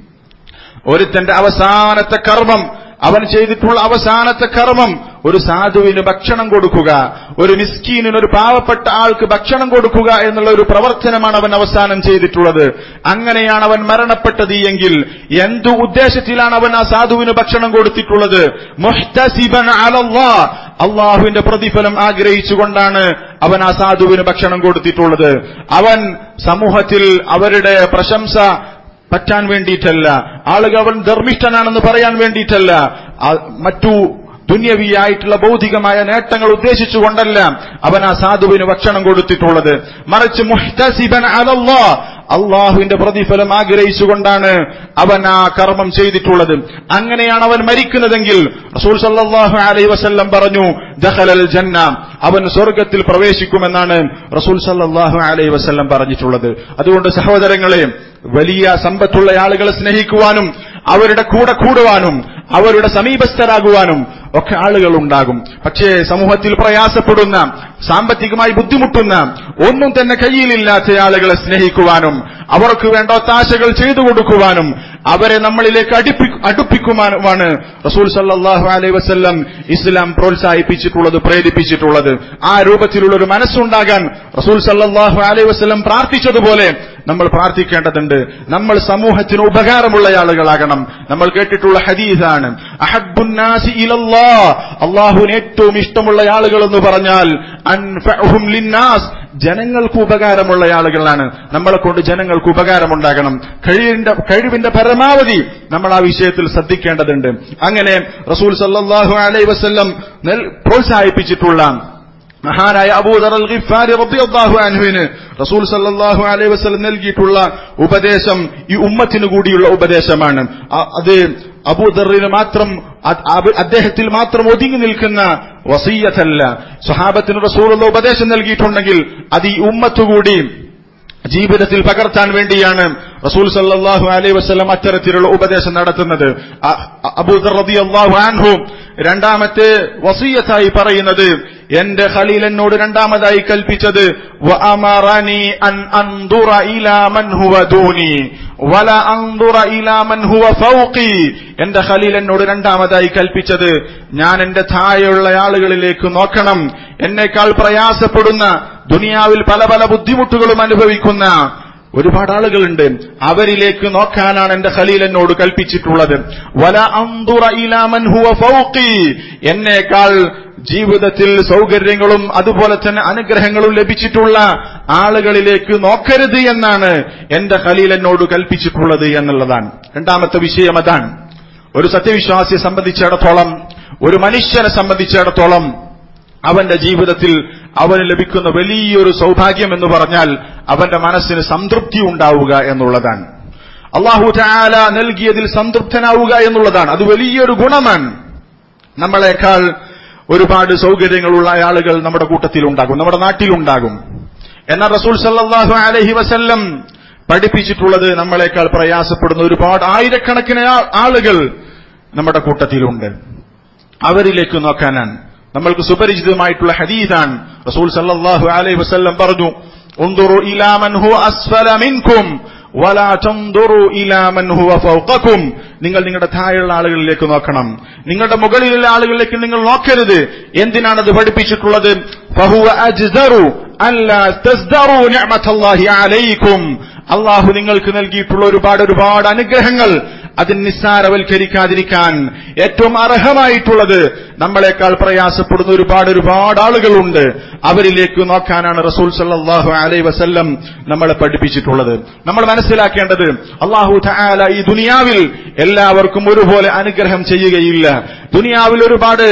ഒരുത്തന്റെ അവസാനത്തെ കർമ്മം അവൻ ചെയ്തിട്ടുള്ള അവസാനത്തെ കർമ്മം ഒരു സാധുവിന് ഭക്ഷണം കൊടുക്കുക ഒരു മിസ്കീനിന് ഒരു പാവപ്പെട്ട ആൾക്ക് ഭക്ഷണം കൊടുക്കുക എന്നുള്ള ഒരു പ്രവർത്തനമാണ് അവൻ അവസാനം ചെയ്തിട്ടുള്ളത് അങ്ങനെയാണ് അവൻ മരണപ്പെട്ടത് എങ്കിൽ എന്തു ഉദ്ദേശത്തിലാണ് അവൻ ആ സാധുവിന് ഭക്ഷണം കൊടുത്തിട്ടുള്ളത് മുഹ്തസിബൻ അലല്ലാ അള്ളാഹുവിന്റെ പ്രതിഫലം ആഗ്രഹിച്ചുകൊണ്ടാണ് അവൻ ആ സാധുവിന് ഭക്ഷണം കൊടുത്തിട്ടുള്ളത് അവൻ സമൂഹത്തിൽ അവരുടെ പ്രശംസ പറ്റാൻ വേണ്ടിയിട്ടല്ല ആളുകൾ അവൻ ധർമ്മിഷ്ഠനാണെന്ന് പറയാൻ വേണ്ടിയിട്ടല്ല മറ്റു ദുന്യവിയായിട്ടുള്ള ഭൗതികമായ നേട്ടങ്ങൾ ഉദ്ദേശിച്ചുകൊണ്ടല്ല അവൻ ആ സാധുവിന് ഭക്ഷണം കൊടുത്തിട്ടുള്ളത് മറിച്ച് മുഹ്തസിബൻ അലല്ലാ അള്ളാഹുവിന്റെ പ്രതിഫലം ആഗ്രഹിച്ചുകൊണ്ടാണ് അവൻ ആ കർമ്മം ചെയ്തിട്ടുള്ളത് അങ്ങനെയാണ് അവൻ മരിക്കുന്നതെങ്കിൽ റസൂൽ സല്ലാഹു അലൈഹി വസല്ലം പറഞ്ഞു ദഹലൽ ജന്ന അവൻ സ്വർഗത്തിൽ പ്രവേശിക്കുമെന്നാണ് റസൂൽ സല്ലാഹു അലൈഹി വസല്ലം പറഞ്ഞിട്ടുള്ളത് അതുകൊണ്ട് സഹോദരങ്ങളെ വലിയ സമ്പത്തുള്ള ആളുകളെ സ്നേഹിക്കുവാനും അവരുടെ കൂടെ കൂടുവാനും അവരുടെ സമീപസ്ഥരാകുവാനും ഒക്കെ ആളുകൾ ഉണ്ടാകും പക്ഷേ സമൂഹത്തിൽ പ്രയാസപ്പെടുന്ന സാമ്പത്തികമായി ബുദ്ധിമുട്ടുന്ന ഒന്നും തന്നെ കയ്യിലില്ലാത്ത ആളുകളെ സ്നേഹിക്കുവാനും അവർക്ക് വേണ്ട ഒത്താശകൾ ചെയ്തു കൊടുക്കുവാനും അവരെ നമ്മളിലേക്ക് അടുപ്പി അടുപ്പിക്കുവാനുമാണ് റസൂൽ സല്ലാഹു അലൈ വസ്ല്ലം ഇസ്ലാം പ്രോത്സാഹിപ്പിച്ചിട്ടുള്ളത് പ്രേരിപ്പിച്ചിട്ടുള്ളത് ആ രൂപത്തിലുള്ള ഒരു മനസ്സുണ്ടാകാൻ റസൂൽ സല്ലാഹു അലൈ വസ്ല്ലം പ്രാർത്ഥിച്ചതുപോലെ നമ്മൾ പ്രാർത്ഥിക്കേണ്ടതുണ്ട് നമ്മൾ സമൂഹത്തിന് ഉപകാരമുള്ള ആളുകളാകണം നമ്മൾ കേട്ടിട്ടുള്ള ഹദീസാണ് അഹബുന്നാസി ഇലല്ലാ അള്ളാഹുവിന് ഏറ്റവും ഇഷ്ടമുള്ള ആളുകൾ എന്ന് പറഞ്ഞാൽ അൻഫഉഹും ലിന്നാസ് ജനങ്ങൾക്ക് ഉപകാരമുള്ള ആളുകളാണ് നമ്മളെ കൊണ്ട് ജനങ്ങൾക്ക് ഉപകാരമുണ്ടാകണം കഴിവിന്റെ കഴിവിന്റെ പരമാവധി നമ്മൾ ആ വിഷയത്തിൽ ശ്രദ്ധിക്കേണ്ടതുണ്ട് അങ്ങനെ റസൂൽ സല്ലാഹു അലൈ വസ്ല്ലം പ്രോത്സാഹിപ്പിച്ചിട്ടുള്ള മഹാനായ അബൂദർ അൽ ഗിഫാരി റളിയല്ലാഹു അൻഹുവിന് റസൂൽ സല്ലല്ലാഹു അലൈഹി വസല്ലം നൽകിയിട്ടുള്ള ഉപദേശം ഈ ഉമ്മത്തിന് കൂടിയുള്ള ഉപദേശമാണ് അത് അബൂദറിന് മാത്രം അദ്ദേഹത്തിൽ മാത്രം ഒതുങ്ങി നിൽക്കുന്ന വസീയത്തല്ല സ്വഹാബത്തിന് റസൂലുള്ള ഉപദേശം നൽകിയിട്ടുണ്ടെങ്കിൽ അത് ഈ ഉമ്മത്തുകൂടി ജീവിതത്തിൽ പകർത്താൻ വേണ്ടിയാണ് റസൂൽ സല്ലാഹു അലൈ വസ്ലം അത്തരത്തിലുള്ള ഉപദേശം നടത്തുന്നത് അബൂദർ റബി അള്ളാഹു ആൻഹു രണ്ടാമത്തെ വസീയത്തായി പറയുന്നത് എന്റെ ഖലീൽ എന്നോട് രണ്ടാമതായി കൽപ്പിച്ചത് എന്റെ ഖലീൽ എന്നോട് രണ്ടാമതായി കൽപ്പിച്ചത് ഞാൻ എന്റെ താഴെയുള്ള ആളുകളിലേക്ക് നോക്കണം എന്നേക്കാൾ പ്രയാസപ്പെടുന്ന ദുനിയാവിൽ പല പല ബുദ്ധിമുട്ടുകളും അനുഭവിക്കുന്ന ഒരുപാട് ആളുകളുണ്ട് അവരിലേക്ക് നോക്കാനാണ് എന്റെ ഖലീൽ എന്നോട് കൽപ്പിച്ചിട്ടുള്ളത് വല അന്തുറ ഇലാമൻ ഹുവ ഫൗഖി എന്നേക്കാൾ ജീവിതത്തിൽ സൗകര്യങ്ങളും അതുപോലെ തന്നെ അനുഗ്രഹങ്ങളും ലഭിച്ചിട്ടുള്ള ആളുകളിലേക്ക് നോക്കരുത് എന്നാണ് എന്റെ ഖലീൽ എന്നോട് കൽപ്പിച്ചിട്ടുള്ളത് എന്നുള്ളതാണ് രണ്ടാമത്തെ വിഷയം അതാണ് ഒരു സത്യവിശ്വാസിയെ സംബന്ധിച്ചിടത്തോളം ഒരു മനുഷ്യനെ സംബന്ധിച്ചിടത്തോളം അവന്റെ ജീവിതത്തിൽ അവന് ലഭിക്കുന്ന വലിയൊരു സൗഭാഗ്യം എന്ന് പറഞ്ഞാൽ അവന്റെ മനസ്സിന് സംതൃപ്തി ഉണ്ടാവുക എന്നുള്ളതാണ് അള്ളാഹു ചാല നൽകിയതിൽ സംതൃപ്തനാവുക എന്നുള്ളതാണ് അത് വലിയൊരു ഗുണമാണ് നമ്മളെക്കാൾ ഒരുപാട് സൗകര്യങ്ങളുള്ള ആളുകൾ നമ്മുടെ കൂട്ടത്തിൽ ഉണ്ടാകും നമ്മുടെ നാട്ടിലുണ്ടാകും എന്നാൽ റസൂൽ സല്ലാഹു അലഹി വസല്ലം പഠിപ്പിച്ചിട്ടുള്ളത് നമ്മളെക്കാൾ പ്രയാസപ്പെടുന്ന ഒരുപാട് ആയിരക്കണക്കിന് ആളുകൾ നമ്മുടെ കൂട്ടത്തിലുണ്ട് അവരിലേക്ക് നോക്കാനാണ് നമ്മൾക്ക് സുപരിചിതമായിട്ടുള്ള ഹദീസാണ് റസൂൽ സല്ലല്ലാഹു അലൈഹി വസല്ലം പറഞ്ഞു ഉൻദുറു ഇലാ മൻ ഹുവ അസ്ഫല മിൻകും വലാ തൻദുറു ഇലാ മൻ ഹുവ ഫൗഖക്കും നിങ്ങൾ നിങ്ങളുടെ താഴെയുള്ള ആളുകളിലേക്ക് നോക്കണം നിങ്ങളുടെ മുകളിലുള്ള ആളുകളിലേക്ക് നിങ്ങൾ നോക്കരുത് എന്തിനാണ് അത് പഠിപ്പിച്ചിട്ടുള്ളത് ഫഹുവ അജ്ദറു അല്ലാ തസ്ദറു നിഅമതല്ലാഹി അലൈക്കും അള്ളാഹു നിങ്ങൾക്ക് നൽകിയിട്ടുള്ള ഒരുപാട് ഒരുപാട് അനുഗ്രഹങ്ങൾ അതിന് നിസ്സാരവൽക്കരിക്കാതിരിക്കാൻ ഏറ്റവും അർഹമായിട്ടുള്ളത് നമ്മളെക്കാൾ പ്രയാസപ്പെടുന്ന ഒരുപാട് ഒരുപാട് ആളുകളുണ്ട് അവരിലേക്ക് നോക്കാനാണ് റസൂൽ സല്ലാഹു അലൈ വസല്ലം നമ്മളെ പഠിപ്പിച്ചിട്ടുള്ളത് നമ്മൾ മനസ്സിലാക്കേണ്ടത് അള്ളാഹു താല ഈ ദുനിയാവിൽ എല്ലാവർക്കും ഒരുപോലെ അനുഗ്രഹം ചെയ്യുകയില്ല ദുനിയാവിൽ ഒരുപാട്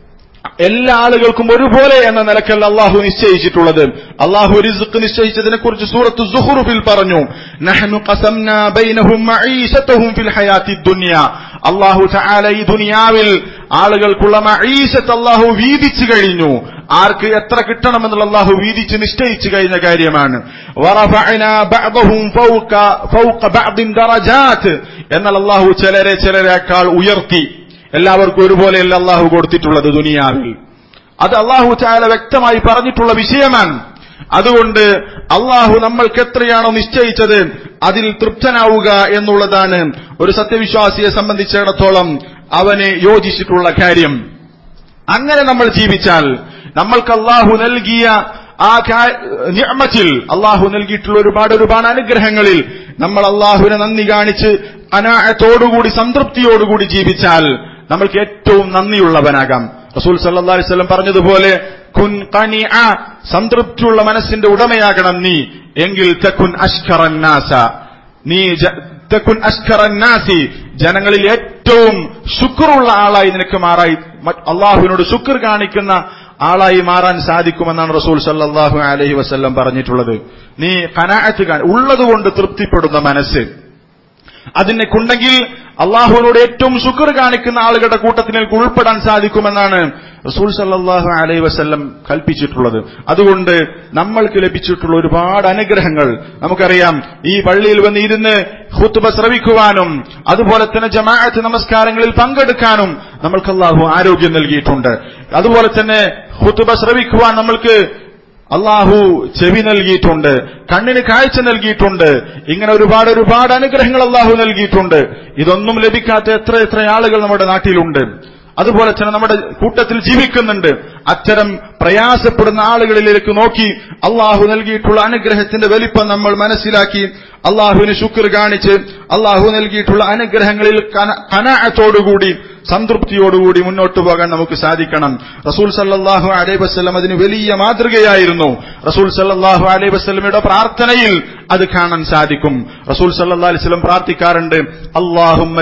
എല്ലാ ആളുകൾക്കും ഒരുപോലെ എന്ന നിലക്കല്ല അള്ളാഹു നിശ്ചയിച്ചിട്ടുള്ളത് അള്ളാഹു റിസ്ക് നിശ്ചയിച്ചതിനെ കുറിച്ച് സൂറത്ത് സുഹുറുഫിൽ പറഞ്ഞു നഹ്നു ഖസംനാ ബൈനഹും മഈശതഹും ഫിൽ ഹയാത്തി ദുനിയ അള്ളാഹു തആല ഈ ദുനിയാവിൽ ആളുകൾക്കുള്ള മഈശത്ത് അള്ളാഹു വീതിച്ചു കഴിഞ്ഞു ആർക്ക് എത്ര കിട്ടണമെന്നുള്ള അള്ളാഹു വീതിച്ച് നിശ്ചയിച്ചു കഴിഞ്ഞ കാര്യമാണ് വറഫഅനാ ബഅദഹും ഫൗക ഫൗക ബഅദിൻ ദറജാത്ത് എന്നാൽ അള്ളാഹു ചിലരെ ചിലരെക്കാൾ ഉയർത്തി എല്ലാവർക്കും ഒരുപോലെയല്ല അള്ളാഹു കൊടുത്തിട്ടുള്ളത് ദുനിയാവിൽ അത് അള്ളാഹു ചായാല വ്യക്തമായി പറഞ്ഞിട്ടുള്ള വിഷയമാണ് അതുകൊണ്ട് അള്ളാഹു നമ്മൾക്ക് എത്രയാണോ നിശ്ചയിച്ചത് അതിൽ തൃപ്തനാവുക എന്നുള്ളതാണ് ഒരു സത്യവിശ്വാസിയെ സംബന്ധിച്ചിടത്തോളം അവന് യോജിച്ചിട്ടുള്ള കാര്യം അങ്ങനെ നമ്മൾ ജീവിച്ചാൽ നമ്മൾക്ക് അള്ളാഹു നൽകിയ ആ നിയമത്തിൽ അള്ളാഹു നൽകിയിട്ടുള്ള ഒരുപാട് ഒരുപാട് അനുഗ്രഹങ്ങളിൽ നമ്മൾ അള്ളാഹുവിനെ നന്ദി കാണിച്ച് അനായത്തോടുകൂടി സംതൃപ്തിയോടുകൂടി ജീവിച്ചാൽ നമ്മൾക്ക് ഏറ്റവും നന്ദിയുള്ളവനാകാം റസൂൽ സല്ലാ അലിസ്ലം പറഞ്ഞതുപോലെ കുൻ കനി ആ സംതൃപ്തിയുള്ള മനസ്സിന്റെ ഉടമയാകണം നീ എങ്കിൽ തെക്കുൻ അഷ്കറന്നാസ നീ തെക്കുൻ അഷ്കറന്നാസി ജനങ്ങളിൽ ഏറ്റവും ശുക്റുള്ള ആളായി നിനക്ക് മാറായി അള്ളാഹുവിനോട് ശുക്ർ കാണിക്കുന്ന ആളായി മാറാൻ സാധിക്കുമെന്നാണ് റസൂൽ സല്ലാഹു അലഹി വസ്ല്ലം പറഞ്ഞിട്ടുള്ളത് നീ കനാഅത്ത് ഉള്ളതുകൊണ്ട് തൃപ്തിപ്പെടുന്ന മനസ്സ് അതിനെക്കുണ്ടെങ്കിൽ അള്ളാഹുവിനോട് ഏറ്റവും ശുക്ർ കാണിക്കുന്ന ആളുകളുടെ കൂട്ടത്തിൽ എനിക്ക് ഉൾപ്പെടാൻ സാധിക്കുമെന്നാണ് റസൂൽ സല്ലാഹു അലൈ വസ്ല്ലം കൽപ്പിച്ചിട്ടുള്ളത് അതുകൊണ്ട് നമ്മൾക്ക് ലഭിച്ചിട്ടുള്ള ഒരുപാട് അനുഗ്രഹങ്ങൾ നമുക്കറിയാം ഈ പള്ളിയിൽ വന്ന് ഇരുന്ന് ഹുത്തുബ ശ്രവിക്കുവാനും അതുപോലെ തന്നെ ജമാഅത്ത് നമസ്കാരങ്ങളിൽ പങ്കെടുക്കാനും നമ്മൾക്ക് അള്ളാഹു ആരോഗ്യം നൽകിയിട്ടുണ്ട് അതുപോലെ തന്നെ ഹുത്തുബ ശ്രവിക്കുവാൻ നമ്മൾക്ക് അള്ളാഹു ചെവി നൽകിയിട്ടുണ്ട് കണ്ണിന് കാഴ്ച നൽകിയിട്ടുണ്ട് ഇങ്ങനെ ഒരുപാട് ഒരുപാട് അനുഗ്രഹങ്ങൾ അള്ളാഹു നൽകിയിട്ടുണ്ട് ഇതൊന്നും ലഭിക്കാത്ത എത്ര എത്ര ആളുകൾ നമ്മുടെ നാട്ടിലുണ്ട് അതുപോലെ തന്നെ നമ്മുടെ കൂട്ടത്തിൽ ജീവിക്കുന്നുണ്ട് അത്തരം പ്രയാസപ്പെടുന്ന ആളുകളിലേക്ക് നോക്കി അള്ളാഹു നൽകിയിട്ടുള്ള അനുഗ്രഹത്തിന്റെ വലിപ്പം നമ്മൾ മനസ്സിലാക്കി അള്ളാഹുവിന് ശുക്ർ കാണിച്ച് അള്ളാഹു നൽകിയിട്ടുള്ള അനുഗ്രഹങ്ങളിൽ കനാഅത്തോടുകൂടി സംതൃപ്തിയോടുകൂടി മുന്നോട്ട് പോകാൻ നമുക്ക് സാധിക്കണം റസൂൽ സല്ലാഹു അലൈ വസ്ലം അതിന് വലിയ മാതൃകയായിരുന്നു റസൂൽ സല്ലാഹു അലൈ വസ്ലമയുടെ പ്രാർത്ഥനയിൽ അത് കാണാൻ സാധിക്കും റസൂൽ സല്ലാ അലിസ്ലം പ്രാർത്ഥിക്കാറുണ്ട് അള്ളാഹുമ്മ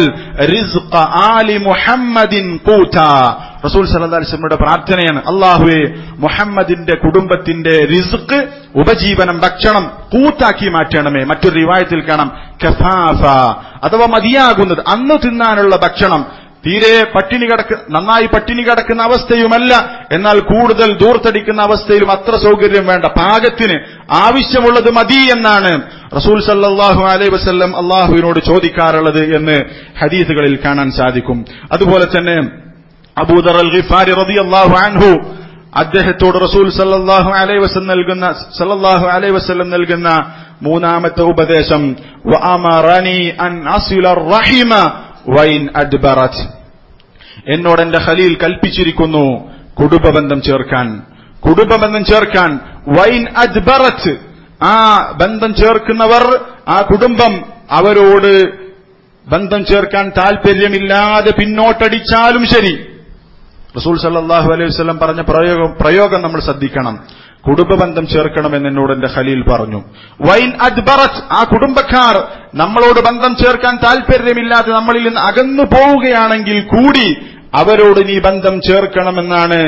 ആലി മുഹമ്മദിൻ റസൂൽ സല്ലാ അലിസ്ലമയുടെ പ്രാർത്ഥനയാണ് അള്ളാഹുവെ മുഹമ്മദിന്റെ കുടുംബത്തിന്റെ റിസ്ക് ഉപജീവനം ഭക്ഷണം കൂത്താക്കി മാറ്റണമേ മറ്റൊരു റിവായത്തിൽ കാണാം കഫാഫ അഥവാ മതിയാകുന്നത് അന്ന് തിന്നാനുള്ള ഭക്ഷണം തീരെ പട്ടിണി കിടക്ക നന്നായി പട്ടിണി കിടക്കുന്ന അവസ്ഥയുമല്ല എന്നാൽ കൂടുതൽ ദൂർത്തടിക്കുന്ന അവസ്ഥയിലും അത്ര സൗകര്യം വേണ്ട പാകത്തിന് ആവശ്യമുള്ളത് മതി എന്നാണ് റസൂൽ സല്ലാഹു അലൈ വസ്ല്ലം അള്ളാഹുവിനോട് ചോദിക്കാറുള്ളത് എന്ന് ഹദീസുകളിൽ കാണാൻ സാധിക്കും അതുപോലെ തന്നെ അബൂദർ അൽ ഖിഫാരി റളിയല്ലാഹു അൻഹു അദ്ദേഹത്തോട് റസൂൽ സല്ലല്ലാഹു അലൈഹി വസല്ലം നൽകുന്ന സല്ലല്ലാഹു അലൈഹി വസല്ലം നൽകുന്ന മൂന്നാമത്തെ ഉപദേശം വഅമറനി അൻ അസില റഹിമ വൈൻ അദ്ബറത് എന്നോട് എന്റെ ഖലീൽ കൽപ്പിച്ചിരിക്കുന്നു കുടുംബബന്ധം ചേർക്കാൻ കുടുംബബന്ധം ചേർക്കാൻ വൈൻ അദ്ബറത്ത് ആ ബന്ധം ചേർക്കുന്നവർ ആ കുടുംബം അവരോട് ബന്ധം ചേർക്കാൻ താല്പര്യമില്ലാതെ പിന്നോട്ടടിച്ചാലും ശരി റസൂൽ സല്ലാഹു അലൈഹി വസ്ലം പറഞ്ഞ പ്രയോഗം പ്രയോഗം നമ്മൾ ശ്രദ്ധിക്കണം കുടുംബബന്ധം ചേർക്കണമെന്ന് എന്നോട് എന്റെ ഖലീൽ പറഞ്ഞു വൈൻ അദ്ബറത്ത് ആ കുടുംബക്കാർ നമ്മളോട് ബന്ധം ചേർക്കാൻ താല്പര്യമില്ലാതെ നമ്മളിൽ നിന്ന് അകന്നു പോവുകയാണെങ്കിൽ കൂടി അവരോട് നീ ബന്ധം ചേർക്കണമെന്നാണ്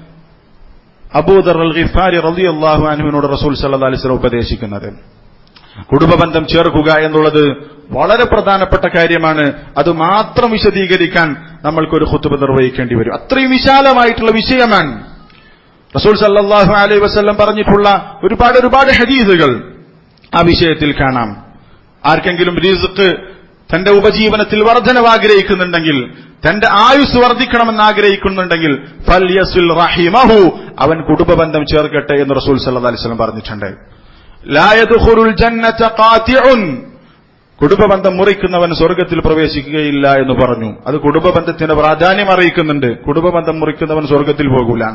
അബൂദർ അൽ ഖിഫാരി റലി അള്ളാഹു അനുവിനോട് റസൂൽ സല്ലാ അലിസ്ലം ഉപദേശിക്കുന്നത് കുടുംബബന്ധം ചേർക്കുക എന്നുള്ളത് വളരെ പ്രധാനപ്പെട്ട കാര്യമാണ് അത് മാത്രം വിശദീകരിക്കാൻ നമ്മൾക്കൊരു ഹുത്തുബ നിർവഹിക്കേണ്ടി വരും അത്രയും വിശാലമായിട്ടുള്ള വിഷയമാണ് റസൂൽ സല്ലാഹു അലൈഹി വസ്ല്ലം പറഞ്ഞിട്ടുള്ള ഒരുപാട് ഒരുപാട് ഹദീസുകൾ ആ വിഷയത്തിൽ കാണാം ആർക്കെങ്കിലും റിസ്ക് തന്റെ ഉപജീവനത്തിൽ വർധനവ് ആഗ്രഹിക്കുന്നുണ്ടെങ്കിൽ തന്റെ ആയുസ് വർദ്ധിക്കണമെന്ന് ആഗ്രഹിക്കുന്നുണ്ടെങ്കിൽ ഫല്യസുൽ റഹിമഹു അവൻ കുടുംബബന്ധം ചേർക്കട്ടെ എന്ന് റസൂൽ സല്ലാ അലിസ്ലം പറഞ്ഞിട്ടുണ്ട് ലായതുഹുറുൽ ജന്നത ഖാതിഉൻ കുടുംബബന്ധം മുറിക്കുന്നവൻ സ്വർഗത്തിൽ പ്രവേശിക്കുകയില്ല എന്ന് പറഞ്ഞു അത് കുടുംബബന്ധത്തിന്റെ പ്രാധാന്യം അറിയിക്കുന്നുണ്ട് കുടുംബബന്ധം മുറിക്കുന്നവൻ സ്വർഗത്തിൽ പോകൂല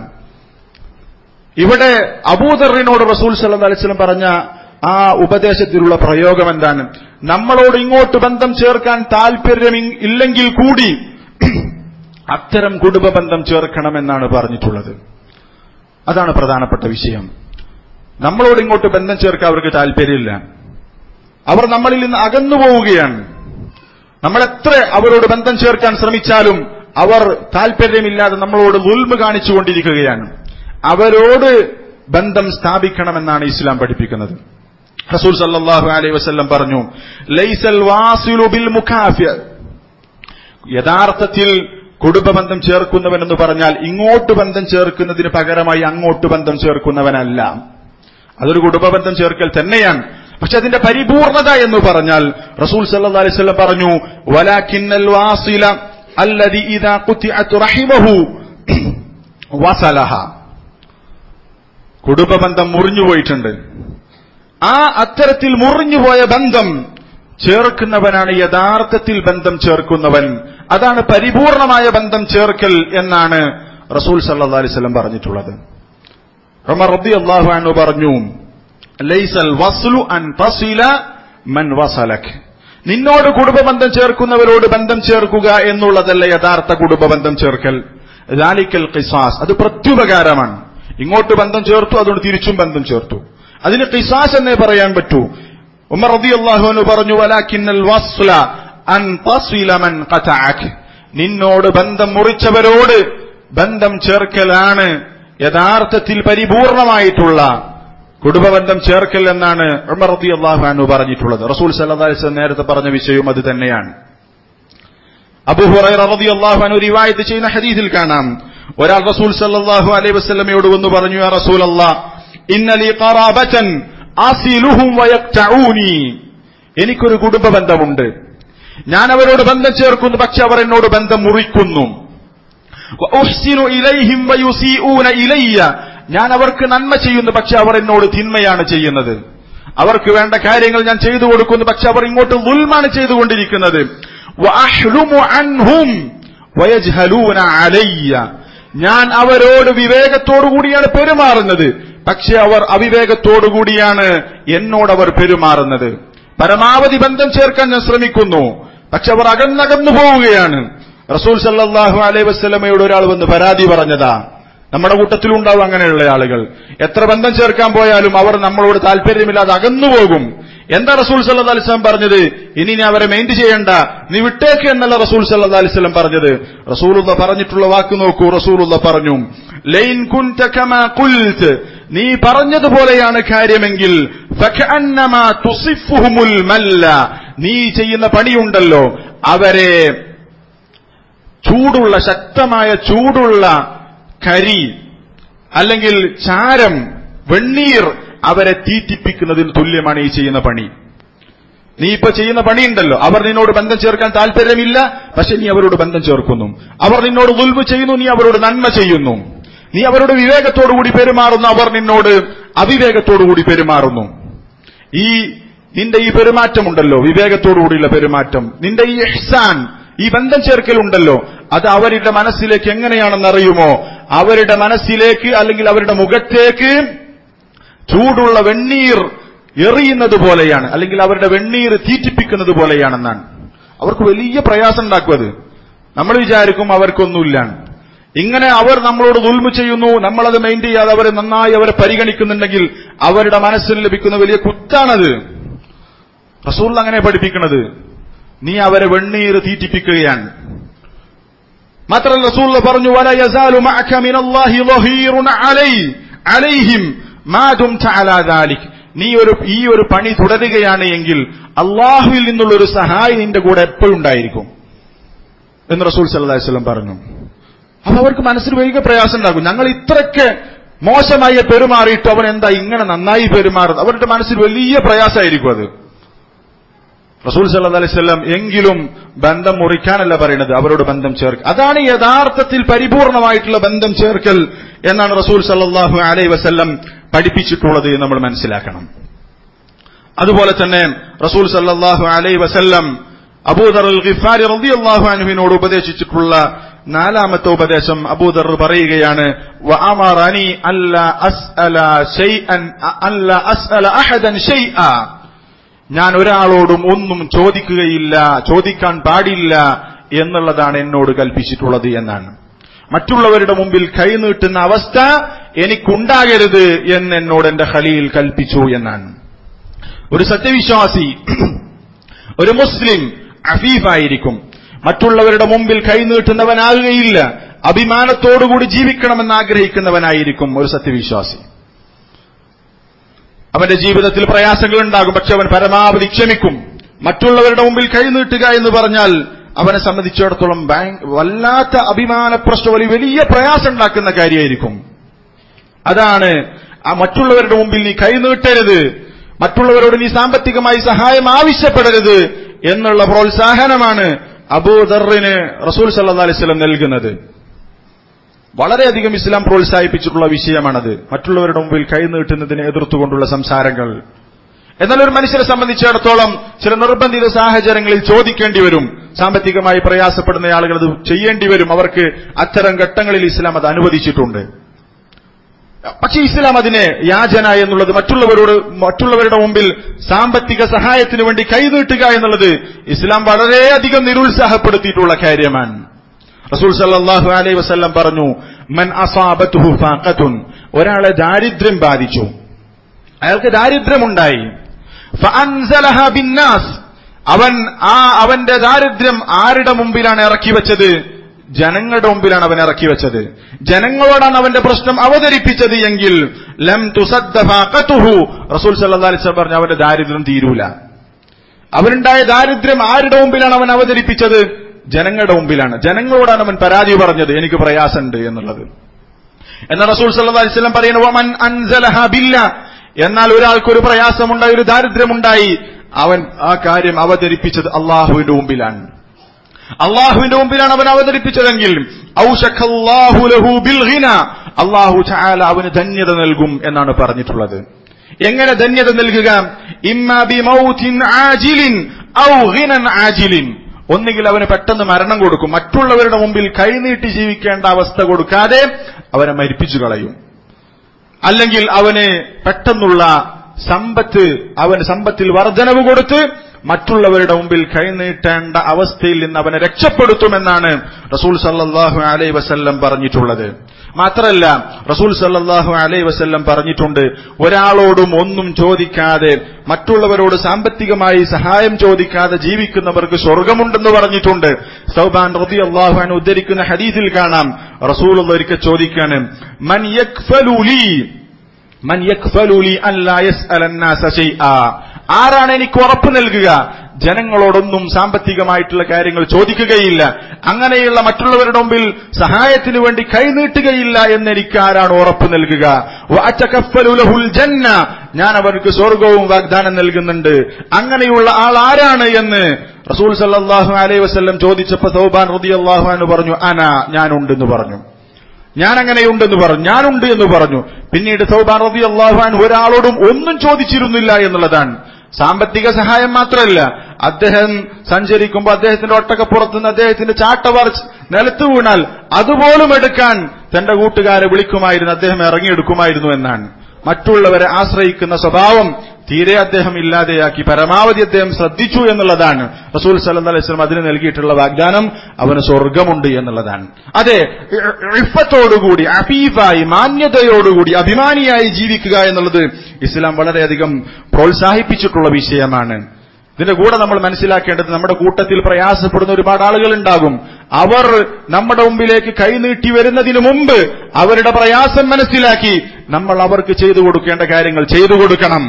ഇവിടെ അബൂദറിനോട് റസൂൽ സല്ലാ അലിസ്ലം പറഞ്ഞ ആ ഉപദേശത്തിലുള്ള പ്രയോഗം എന്താണ് നമ്മളോട് ഇങ്ങോട്ട് ബന്ധം ചേർക്കാൻ താല്പര്യം ഇല്ലെങ്കിൽ കൂടി അത്തരം കുടുംബബന്ധം ചേർക്കണമെന്നാണ് പറഞ്ഞിട്ടുള്ളത് അതാണ് പ്രധാനപ്പെട്ട വിഷയം നമ്മളോട് ഇങ്ങോട്ട് ബന്ധം ചേർക്കാൻ അവർക്ക് താല്പര്യമില്ല അവർ നമ്മളിൽ നിന്ന് അകന്നു പോവുകയാണ് നമ്മൾ എത്ര അവരോട് ബന്ധം ചേർക്കാൻ ശ്രമിച്ചാലും അവർ താല്പര്യമില്ലാതെ നമ്മളോട് ഉൽമ കാണിച്ചുകൊണ്ടിരിക്കുകയാണ് അവരോട് ബന്ധം സ്ഥാപിക്കണമെന്നാണ് ഇസ്ലാം പഠിപ്പിക്കുന്നത് റസൂൽ സല്ലല്ലാഹു അലൈഹി വസല്ലം പറഞ്ഞു ലൈസൽ വാസിലു ബിൽ മുഖാഫിയ യഥാർത്ഥത്തിൽ കുടുംബബന്ധം ചേർക്കുന്നവൻ എന്ന് പറഞ്ഞാൽ ഇങ്ങോട്ട് ബന്ധം ചേർക്കുന്നതിന് പകരമായി അങ്ങോട്ട് ബന്ധം ചേർക്കുന്നവനല്ല അതൊരു കുടുംബബന്ധം ചേർക്കൽ തന്നെയാണ് പക്ഷെ അതിന്റെ പരിപൂർണത എന്ന് പറഞ്ഞാൽ റസൂൽ സല്ലല്ലാഹു അലൈഹി വസല്ലം പറഞ്ഞു വലാകിന്നൽ വാസില അല്ലദി ഇദാ ഖുതിഅത് റഹിമഹു വസലഹ കുടുംബബന്ധം മുറിഞ്ഞുപോയിട്ടുണ്ട് ആ അത്തരത്തിൽ മുറിഞ്ഞുപോയ ബന്ധം ചേർക്കുന്നവനാണ് യഥാർത്ഥത്തിൽ ബന്ധം ചേർക്കുന്നവൻ അതാണ് പരിപൂർണമായ ബന്ധം ചേർക്കൽ എന്നാണ് റസൂൽ സല്ലാ അലൈവല്ലം പറഞ്ഞിട്ടുള്ളത് ഉമർ റബി അള്ളാഹു അനു പറഞ്ഞു ലൈസൽ വസ്ലു അൻ തസില മൻ വസലക് നിന്നോട് കുടുംബബന്ധം ചേർക്കുന്നവരോട് ബന്ധം ചേർക്കുക എന്നുള്ളതല്ല യഥാർത്ഥ കുടുംബബന്ധം ചേർക്കൽ ലാലിക്കൽ ഖിസാസ് അത് പ്രത്യുപകാരമാണ് ഇങ്ങോട്ട് ബന്ധം ചേർത്തു അതുകൊണ്ട് തിരിച്ചും ബന്ധം ചേർത്തു അതിന് ഖിസാസ് എന്നേ പറയാൻ പറ്റൂ ഉമർ റബി അള്ളാഹുവിന് പറഞ്ഞു വലാക്കിന്നൽ വസ്ല അൻ തസില മൻ ഖതഅക് നിന്നോട് ബന്ധം മുറിച്ചവരോട് ബന്ധം ചേർക്കലാണ് യഥാർത്ഥത്തിൽ പരിപൂർണമായിട്ടുള്ള കുടുംബബന്ധം ചേർക്കൽ എന്നാണ് ഉമർ റതി അള്ളാഹു പറഞ്ഞിട്ടുള്ളത് റസൂൽ സല്ലാസ് നേരത്തെ പറഞ്ഞ വിഷയവും അത് തന്നെയാണ് അബുഹുറൈറ റതി അള്ളാഹു അനു റിവായത്ത് ചെയ്യുന്ന ഹദീസിൽ കാണാം ഒരാൾ റസൂൽ സല്ലാഹു അലൈഹി വസ്ലമയോട് വന്ന് പറഞ്ഞു യാ റസൂൽ അല്ലാ ഇന്നലി ഖറാബതൻ ആസിലുഹും വയക്തഊനി എനിക്കൊരു കുടുംബ ബന്ധമുണ്ട് ഞാൻ അവരോട് ബന്ധം ചേർക്കുന്നു പക്ഷെ അവർ എന്നോട് ബന്ധം മുറിക്കുന്നു വഉഹ്സിനു ഇലൈഹിം വയുസീഊന ഇലയ്യ ഞാൻ അവർക്ക് നന്മ ചെയ്യുന്നു പക്ഷെ അവർ എന്നോട് തിന്മയാണ് ചെയ്യുന്നത് അവർക്ക് വേണ്ട കാര്യങ്ങൾ ഞാൻ ചെയ്തു കൊടുക്കുന്നു പക്ഷെ അവർ ഇങ്ങോട്ട് ദുൽമാണ് ചെയ്തുകൊണ്ടിരിക്കുന്നത് വഅഹ്ലുമു അൻഹും വയജ്ഹലൂന അലയ്യ ഞാൻ അവരോട് വിവേകത്തോടുകൂടിയാണ് പെരുമാറുന്നത് പക്ഷെ അവർ അവിവേകത്തോടുകൂടിയാണ് എന്നോട് അവർ പെരുമാറുന്നത് പരമാവധി ബന്ധം ചേർക്കാൻ ഞാൻ ശ്രമിക്കുന്നു പക്ഷെ അവർ അകന്നകന്നു പോവുകയാണ് റസൂൽ സല്ലാഹു അലൈ വസ്ലമയോട് ഒരാൾ വന്ന് പരാതി പറഞ്ഞതാ നമ്മുടെ കൂട്ടത്തിലുണ്ടാവും അങ്ങനെയുള്ള ആളുകൾ എത്ര ബന്ധം ചേർക്കാൻ പോയാലും അവർ നമ്മളോട് താല്പര്യമില്ലാതെ അകന്നുപോകും എന്താ റസൂൽ സല്ലാ അലിസ്ലാം പറഞ്ഞത് ഇനി നീ അവരെ മെയിൻറ്റ് ചെയ്യണ്ട നീ വിട്ടേക്ക് എന്നല്ല റസൂൽ സല്ലാ അലിസ്ലാം പറഞ്ഞത് റസൂലുള്ള പറഞ്ഞിട്ടുള്ള വാക്ക് നോക്കൂ റസൂലുള്ള പറഞ്ഞു ലൈൻ കുൻത കമാ കുൽത്ത് നീ പറഞ്ഞതുപോലെയാണ് കാര്യമെങ്കിൽ ഫകഅന്നമാ തുസിഫുഹുമുൽ മല്ല നീ ചെയ്യുന്ന പണിയുണ്ടല്ലോ അവരെ ചൂടുള്ള ശക്തമായ ചൂടുള്ള കരി അല്ലെങ്കിൽ ചാരം വെണ്ണീർ അവരെ തീറ്റിപ്പിക്കുന്നതിന് തുല്യമാണ് ഈ ചെയ്യുന്ന പണി നീ ഇപ്പൊ ചെയ്യുന്ന പണിയുണ്ടല്ലോ അവർ നിന്നോട് ബന്ധം ചേർക്കാൻ താല്പര്യമില്ല പക്ഷെ നീ അവരോട് ബന്ധം ചേർക്കുന്നു അവർ നിന്നോട് ദുൽവ് ചെയ്യുന്നു നീ അവരോട് നന്മ ചെയ്യുന്നു നീ അവരോട് വിവേകത്തോടുകൂടി പെരുമാറുന്നു അവർ നിന്നോട് അവിവേകത്തോടുകൂടി പെരുമാറുന്നു ഈ നിന്റെ ഈ പെരുമാറ്റമുണ്ടല്ലോ വിവേകത്തോടുകൂടിയുള്ള പെരുമാറ്റം നിന്റെ ഈ എഹ്സാൻ ഈ ബന്ധം ചേർക്കലുണ്ടല്ലോ അത് അവരുടെ മനസ്സിലേക്ക് എങ്ങനെയാണെന്ന് അറിയുമോ അവരുടെ മനസ്സിലേക്ക് അല്ലെങ്കിൽ അവരുടെ മുഖത്തേക്ക് ചൂടുള്ള വെണ്ണീർ എറിയുന്നത് പോലെയാണ് അല്ലെങ്കിൽ അവരുടെ വെണ്ണീർ തീറ്റിപ്പിക്കുന്നത് പോലെയാണെന്നാണ് അവർക്ക് വലിയ പ്രയാസം ഉണ്ടാക്കും അത് നമ്മൾ വിചാരിക്കും അവർക്കൊന്നുമില്ല ഇങ്ങനെ അവർ നമ്മളോട് ദുൽമ ചെയ്യുന്നു നമ്മളത് മെയിൻ ചെയ്യാതെ അവരെ നന്നായി അവരെ പരിഗണിക്കുന്നുണ്ടെങ്കിൽ അവരുടെ മനസ്സിന് ലഭിക്കുന്ന വലിയ കുത്താണത് റസൂൽ അങ്ങനെ പഠിപ്പിക്കുന്നത് നീ അവരെ വെണ്ണീർ തീറ്റിപ്പിക്കുകയാണ് മാത്രമല്ല റസൂൽ പറഞ്ഞു വല യസാലു മഅക മിനല്ലാഹി ളഹീറുൻ അലൈ അലൈഹിം മാ ദുംത അലാ ദാലിക് നീ ഒരു ഈ ഒരു പണി തുടരുകയാണ് എങ്കിൽ അള്ളാഹുവിൽ നിന്നുള്ള ഒരു സഹായി നിന്റെ കൂടെ എപ്പോഴും ഉണ്ടായിരിക്കും എന്ന് റസൂൽ സല്ലല്ലാഹു അലൈഹി വസല്ലം പറഞ്ഞു അപ്പൊ അവർക്ക് മനസ്സിൽ വലിയ പ്രയാസം ഉണ്ടാകും ഞങ്ങൾ ഇത്രയ്ക്ക് മോശമായി പെരുമാറിയിട്ട് അവൻ എന്താ ഇങ്ങനെ നന്നായി പെരുമാറുന്നത് അവരുടെ മനസ്സിൽ വലിയ പ്രയാസമായിരിക്കും അത് റസൂൽ സല്ലാ അലൈവല്ലം എങ്കിലും ബന്ധം മുറിക്കാനല്ല പറയുന്നത് അവരോട് ബന്ധം ചേർക്കുക അതാണ് യഥാർത്ഥത്തിൽ പരിപൂർണമായിട്ടുള്ള ബന്ധം ചേർക്കൽ എന്നാണ് റസൂൽ സല്ലാഹു അലൈ വസല്ലം പഠിപ്പിച്ചിട്ടുള്ളത് എന്ന് നമ്മൾ മനസ്സിലാക്കണം അതുപോലെ തന്നെ റസൂൽ സല്ലാഹു അലൈ വസല്ലം അബൂദർ അൽ ഖിഫാരി റളിയല്ലാഹു അൻഹുവിനോട് ഉപദേശിച്ചിട്ടുള്ള നാലാമത്തെ ഉപദേശം അബൂദർ പറയുകയാണ് വഅമറനി അല്ല അസ്അല ഷൈഅൻ അല്ല അസ്അല അഹദൻ ഷൈഅ ഞാൻ ഒരാളോടും ഒന്നും ചോദിക്കുകയില്ല ചോദിക്കാൻ പാടില്ല എന്നുള്ളതാണ് എന്നോട് കൽപ്പിച്ചിട്ടുള്ളത് എന്നാണ് മറ്റുള്ളവരുടെ മുമ്പിൽ കൈനീട്ടുന്ന അവസ്ഥ എനിക്കുണ്ടാകരുത് എന്ന് എന്നോട് എന്റെ ഖലീൽ കൽപ്പിച്ചു എന്നാണ് ഒരു സത്യവിശ്വാസി ഒരു മുസ്ലിം അഫീഫായിരിക്കും മറ്റുള്ളവരുടെ മുമ്പിൽ കൈനീട്ടുന്നവനാകുകയില്ല അഭിമാനത്തോടുകൂടി ജീവിക്കണമെന്ന് ആഗ്രഹിക്കുന്നവനായിരിക്കും ഒരു സത്യവിശ്വാസി അവന്റെ ജീവിതത്തിൽ പ്രയാസങ്ങൾ ഉണ്ടാകും പക്ഷെ അവൻ പരമാവധി ക്ഷമിക്കും മറ്റുള്ളവരുടെ മുമ്പിൽ കൈനീട്ടുക എന്ന് പറഞ്ഞാൽ അവനെ സംബന്ധിച്ചിടത്തോളം ബാങ്ക് വല്ലാത്ത അഭിമാന പ്രശ്നം വലിയ വലിയ പ്രയാസം ഉണ്ടാക്കുന്ന കാര്യമായിരിക്കും അതാണ് ആ മറ്റുള്ളവരുടെ മുമ്പിൽ നീ കൈനീട്ടരുത് മറ്റുള്ളവരോട് നീ സാമ്പത്തികമായി സഹായം ആവശ്യപ്പെടരുത് എന്നുള്ള പ്രോത്സാഹനമാണ് അബൂദറിന് റസൂൽ സല്ലാ അലൈവലം നൽകുന്നത് വളരെയധികം ഇസ്ലാം പ്രോത്സാഹിപ്പിച്ചിട്ടുള്ള വിഷയമാണത് മറ്റുള്ളവരുടെ മുമ്പിൽ കൈനീട്ടുന്നതിനെ എതിർത്തുകൊണ്ടുള്ള സംസാരങ്ങൾ എന്നാൽ ഒരു മനുഷ്യരെ സംബന്ധിച്ചിടത്തോളം ചില നിർബന്ധിത സാഹചര്യങ്ങളിൽ ചോദിക്കേണ്ടി വരും സാമ്പത്തികമായി പ്രയാസപ്പെടുന്ന ആളുകൾ അത് ചെയ്യേണ്ടി വരും അവർക്ക് അത്തരം ഘട്ടങ്ങളിൽ ഇസ്ലാം അത് അനുവദിച്ചിട്ടുണ്ട് പക്ഷേ ഇസ്ലാം അതിനെ യാചന എന്നുള്ളത് മറ്റുള്ളവരോട് മറ്റുള്ളവരുടെ മുമ്പിൽ സാമ്പത്തിക സഹായത്തിന് വേണ്ടി കൈനീട്ടുക എന്നുള്ളത് ഇസ്ലാം വളരെയധികം നിരുത്സാഹപ്പെടുത്തിയിട്ടുള്ള കാര്യമാണ് റസൂൽ സല്ലാഹു അലൈ വസ്ല്ലം പറഞ്ഞു മൻ അസാബത്തുഹു ഫാഖത്തുൻ ഒരാളെ ദാരിദ്ര്യം ബാധിച്ചു അയാൾക്ക് ദാരിദ്ര്യമുണ്ടായി ഫഅൻസലഹ ബിന്നാസ് അവൻ ആ അവന്റെ ദാരിദ്ര്യം ആരുടെ മുമ്പിലാണ് ഇറക്കി വെച്ചത് ജനങ്ങളുടെ മുമ്പിലാണ് അവൻ ഇറക്കി വെച്ചത് ജനങ്ങളോടാണ് അവന്റെ പ്രശ്നം അവതരിപ്പിച്ചത് എങ്കിൽ ലം തുസദ്ദഫാഖതുഹു റസൂൽ സല്ലല്ലാഹു അലൈഹി വസല്ലം പറഞ്ഞു അവന്റെ ദാരിദ്ര്യം തീരൂല അവനുണ്ടായ ദാരിദ്ര്യം ആരുടെ മുമ്പിലാണ് അവൻ അവതരിപ്പിച്ചത് ജനങ്ങളുടെ മുമ്പിലാണ് ജനങ്ങളോടാണ് അവൻ പരാതി പറഞ്ഞത് എനിക്ക് പ്രയാസമുണ്ട് എന്നുള്ളത് എന്നാൽ റസൂൽ സല്ലല്ലാഹു അലൈഹി വസല്ലം പറയുന്നു വമൻ അൻസലഹ ബില്ല എന്നാൽ ഒരാൾക്ക് ഒരു പ്രയാസമുണ്ടായി ഒരു ദാരിദ്ര്യമുണ്ടായി അവൻ ആ കാര്യം അവതരിപ്പിച്ചത് അള്ളാഹുവിന്റെ മുമ്പിലാണ് അള്ളാഹുവിന്റെ മുമ്പിലാണ് അവൻ അവതരിപ്പിച്ചതെങ്കിൽ ഔഷഖല്ലാഹു ലഹു ബിൽ ഹിന അള്ളാഹു ചായാല അവന് ധന്യത നൽകും എന്നാണ് പറഞ്ഞിട്ടുള്ളത് എങ്ങനെ ധന്യത നൽകുക ഇമ്മ ബി മൗത്തിൻ ആജിലിൻ ഔ ഹിനൻ ആജിലിൻ ഒന്നുകിൽ അവന് പെട്ടെന്ന് മരണം കൊടുക്കും മറ്റുള്ളവരുടെ മുമ്പിൽ കൈനീട്ടി ജീവിക്കേണ്ട അവസ്ഥ കൊടുക്കാതെ അവനെ മരിപ്പിച്ചു കളയും അല്ലെങ്കിൽ അവന് പെട്ടെന്നുള്ള സമ്പത്ത് അവന് സമ്പത്തിൽ വർധനവ് കൊടുത്ത് മറ്റുള്ളവരുടെ മുമ്പിൽ കൈനീട്ടേണ്ട അവസ്ഥയിൽ നിന്ന് അവനെ രക്ഷപ്പെടുത്തുമെന്നാണ് റസൂൽ സല്ലല്ലാഹു അലൈഹി വസല്ലം പറഞ്ഞിട്ടുള്ളത് മാത്രല്ല റസൂൽ സല്ലല്ലാഹു അലൈഹി വസല്ലം പറഞ്ഞിട്ടുണ്ട് ഒരാളോടും ഒന്നും ചോദിക്കാതെ മറ്റുള്ളവരോട് സാമ്പത്തികമായി സഹായം ചോദിക്കാതെ ജീവിക്കുന്നവർക്ക് സ്വർഗമുണ്ടെന്ന് പറഞ്ഞിട്ടുണ്ട് സൗബാൻ റബി അള്ളാഹു ഉദ്ധരിക്കുന്ന ഹദീസിൽ കാണാം റസൂൽ ഒരിക്കൽ ചോദിക്കാണ് മൻ യക്ഫലുലി മൻ യക്ഫലുലി അല്ലാ യസ്അലന്നാസ ശൈആ ആരാണ് എനിക്ക് ഉറപ്പ് നൽകുക ജനങ്ങളോടൊന്നും സാമ്പത്തികമായിട്ടുള്ള കാര്യങ്ങൾ ചോദിക്കുകയില്ല അങ്ങനെയുള്ള മറ്റുള്ളവരുടെ മുമ്പിൽ സഹായത്തിനു വേണ്ടി കൈനീട്ടുകയില്ല എന്നെനിക്ക് ആരാണ് ഉറപ്പ് നൽകുക വഅതകഫലു ലഹുൽ ജന്ന ഞാൻ അവർക്ക് സ്വർഗവും വാഗ്ദാനം നൽകുന്നുണ്ട് അങ്ങനെയുള്ള ആൾ ആരാണ് എന്ന് റസൂൽ സല്ലല്ലാഹു അലൈഹി വസല്ലം ചോദിച്ചപ്പോൾ സൗബാൻ റളിയല്ലാഹു അൻഹു പറഞ്ഞു അന ഞാനുണ്ടെന്ന് പറഞ്ഞു ഞാൻ അങ്ങനെയുണ്ടെന്ന് പറഞ്ഞു ഞാനുണ്ട് എന്ന് പറഞ്ഞു പിന്നീട് സൗബാൻ റബി അള്ളാഹുൻ ഒരാളോടും ഒന്നും ചോദിച്ചിരുന്നില്ല എന്നുള്ളതാണ് സാമ്പത്തിക സഹായം മാത്രമല്ല അദ്ദേഹം സഞ്ചരിക്കുമ്പോൾ അദ്ദേഹത്തിന്റെ ഒട്ടകപ്പുറത്തുനിന്ന് അദ്ദേഹത്തിന്റെ ചാട്ടവാർ നിലത്ത് വീണാൽ അതുപോലും എടുക്കാൻ തന്റെ കൂട്ടുകാരെ വിളിക്കുമായിരുന്നു അദ്ദേഹം ഇറങ്ങിയെടുക്കുമായിരുന്നു എന്നാണ് മറ്റുള്ളവരെ ആശ്രയിക്കുന്ന സ്വഭാവം തീരെ അദ്ദേഹം ഇല്ലാതെയാക്കി പരമാവധി അദ്ദേഹം ശ്രദ്ധിച്ചു എന്നുള്ളതാണ് റസൂൽ സല്ലല്ലാഹു അലൈഹി വസല്ലം അതിന് നൽകിയിട്ടുള്ള വാഗ്ദാനം അവന് സ്വർഗമുണ്ട് എന്നുള്ളതാണ് അതെ ഇഫത്തോടുകൂടി അഫീഫായി മാന്യതയോടുകൂടി അഭിമാനിയായി ജീവിക്കുക എന്നുള്ളത് ഇസ്ലാം വളരെയധികം പ്രോത്സാഹിപ്പിച്ചിട്ടുള്ള വിഷയമാണ് ഇതിന്റെ കൂടെ നമ്മൾ മനസ്സിലാക്കേണ്ടത് നമ്മുടെ കൂട്ടത്തിൽ പ്രയാസപ്പെടുന്ന ഒരുപാട് ആളുകൾ ഉണ്ടാകും അവർ നമ്മുടെ മുമ്പിലേക്ക് കൈനീട്ടി വരുന്നതിന് മുമ്പ് അവരുടെ പ്രയാസം മനസ്സിലാക്കി നമ്മൾ അവർക്ക് ചെയ്തു കൊടുക്കേണ്ട കാര്യങ്ങൾ ചെയ്തു കൊടുക്കണം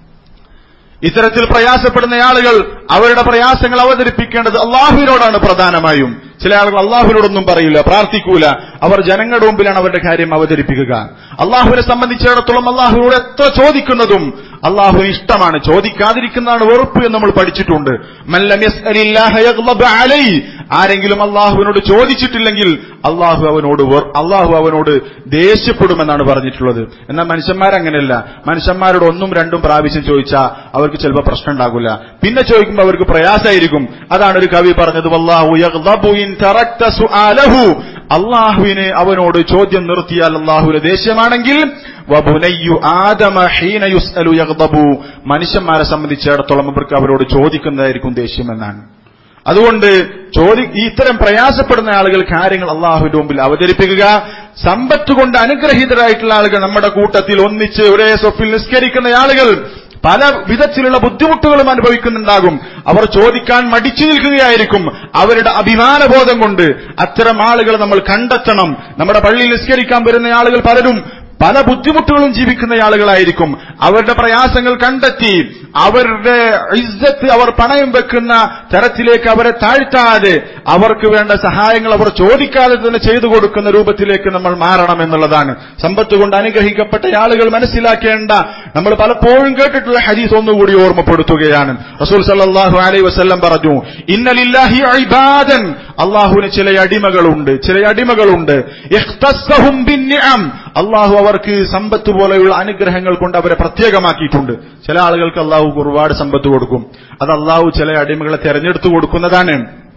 ഇത്തരത്തിൽ പ്രയാസപ്പെടുന്ന ആളുകൾ അവരുടെ പ്രയാസങ്ങൾ അവതരിപ്പിക്കേണ്ടത് അള്ളാഹുവിനോടാണ് പ്രധാനമായും ചില ആളുകൾ അള്ളാഹുവിനോടൊന്നും പറയില്ല പ്രാർത്ഥിക്കൂല അവർ ജനങ്ങളുടെ മുമ്പിലാണ് അവരുടെ കാര്യം അവതരിപ്പിക്കുക അള്ളാഹുവിനെ സംബന്ധിച്ചിടത്തോളം അള്ളാഹുവിനോട് എത്ര ചോദിക്കുന്നതും അള്ളാഹുവിന് ഇഷ്ടമാണ് ചോദിക്കാതിരിക്കുന്നതാണ് വെറുപ്പ് എന്ന് നമ്മൾ പഠിച്ചിട്ടുണ്ട് മല്ലം യസ്അലില്ലാഹ യഗ്ളബ് അലൈഹി ആരെങ്കിലും അള്ളാഹുവിനോട് ചോദിച്ചിട്ടില്ലെങ്കിൽ അള്ളാഹു അവനോട് വെർ- അള്ളാഹു അവനോട് ദേഷ്യപ്പെടുമെന്നാണ് പറഞ്ഞിട്ടുള്ളത് എന്നാൽ മനുഷ്യന്മാരങ്ങനെയല്ല മനുഷ്യന്മാരോട് ഒന്നും രണ്ടും പ്രാവശ്യം ചോദിച്ചാൽ അവർക്ക് ചിലപ്പോൾ പ്രശ്നം ഉണ്ടാകില്ല പിന്നെ ചോദിക്കുമ്പോൾ അവർക്ക് പ്രയാസമായിരിക്കും അതാണ് ഒരു കവി പറഞ്ഞത് വല്ലാഹു യഗ്ളബു ഇൻ തറക്ത സുആലഹു അള്ളാഹുവിന് അവനോട് ചോദ്യം നിർത്തിയാൽ അള്ളാഹുവിന് ദേഷ്യമാണെങ്കിൽ വബുനയ്യു ആദമ ഹീന യുസ്അലു യഗ്ളബു മനുഷ്യന്മാരെ സംബന്ധിച്ചിടത്തോളം അവർക്ക് അവരോട് ചോദിക്കുന്നതായിരിക്കും ദേഷ്യമെന്നാണ് അതുകൊണ്ട് ചോദി ഈ ഇത്തരം പ്രയാസപ്പെടുന്ന ആളുകൾ കാര്യങ്ങൾ അള്ളാഹുവിന്റെ മുമ്പിൽ അവതരിപ്പിക്കുക സമ്പത്ത് കൊണ്ട് അനുഗ്രഹീതരായിട്ടുള്ള ആളുകൾ നമ്മുടെ കൂട്ടത്തിൽ ഒന്നിച്ച് ഒരേ സ്വപ്പിൽ നിസ്കരിക്കുന്ന ആളുകൾ പല വിധത്തിലുള്ള ബുദ്ധിമുട്ടുകളും അനുഭവിക്കുന്നുണ്ടാകും അവർ ചോദിക്കാൻ മടിച്ചു നിൽക്കുകയായിരിക്കും അവരുടെ അഭിമാനബോധം കൊണ്ട് അത്തരം ആളുകളെ നമ്മൾ കണ്ടെത്തണം നമ്മുടെ പള്ളിയിൽ നിസ്കരിക്കാൻ വരുന്ന ആളുകൾ പലരും പല ബുദ്ധിമുട്ടുകളും ജീവിക്കുന്ന ആളുകളായിരിക്കും അവരുടെ പ്രയാസങ്ങൾ കണ്ടെത്തി അവരുടെ ഇജ്ജത്ത് അവർ പണയം വെക്കുന്ന തരത്തിലേക്ക് അവരെ താഴ്ത്താതെ അവർക്ക് വേണ്ട സഹായങ്ങൾ അവർ ചോദിക്കാതെ തന്നെ ചെയ്തു കൊടുക്കുന്ന രൂപത്തിലേക്ക് നമ്മൾ മാറണം എന്നുള്ളതാണ് സമ്പത്ത് കൊണ്ട് അനുഗ്രഹിക്കപ്പെട്ട ആളുകൾ മനസ്സിലാക്കേണ്ട നമ്മൾ പലപ്പോഴും കേട്ടിട്ടുള്ള ഹദീസ് ഒന്നുകൂടി ഓർമ്മപ്പെടുത്തുകയാണ് റസൂൽ സല്ലല്ലാഹു അലൈഹി വസല്ലം പറഞ്ഞു ഇന്നലില്ലാഹി ഇബാദൻ അള്ളാഹുവിന് ചില അടിമകളുണ്ട് ചില അടിമകളുണ്ട് ഇഖ്തസ്സഹും ബിന്നിഅം അള്ളാഹു അവർക്ക് സമ്പത്ത് പോലെയുള്ള അനുഗ്രഹങ്ങൾ കൊണ്ട് അവരെ പ്രത്യേകമാക്കിയിട്ടുണ്ട് ചില ആളുകൾക്ക് അള്ളാഹു ഒരുപാട് സമ്പത്ത് കൊടുക്കും അത് അള്ളാഹു ചില അടിമകളെ തെരഞ്ഞെടുത്തു കൊടുക്കുന്നതാണ്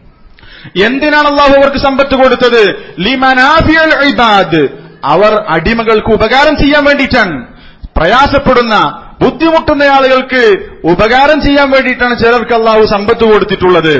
എന്തിനാണ് അള്ളാഹു അവർക്ക് സമ്പത്ത് കൊടുത്തത് ലിമനാഫിയൽ ഇബാദ് അവർ അടിമകൾക്ക് ഉപകാരം ചെയ്യാൻ വേണ്ടിയിട്ടാണ് പ്രയാസപ്പെടുന്ന ബുദ്ധിമുട്ടുന്ന ആളുകൾക്ക് ഉപകാരം ചെയ്യാൻ വേണ്ടിയിട്ടാണ് ചിലർക്ക് അള്ളാഹു സമ്പത്ത് കൊടുത്തിട്ടുള്ളത്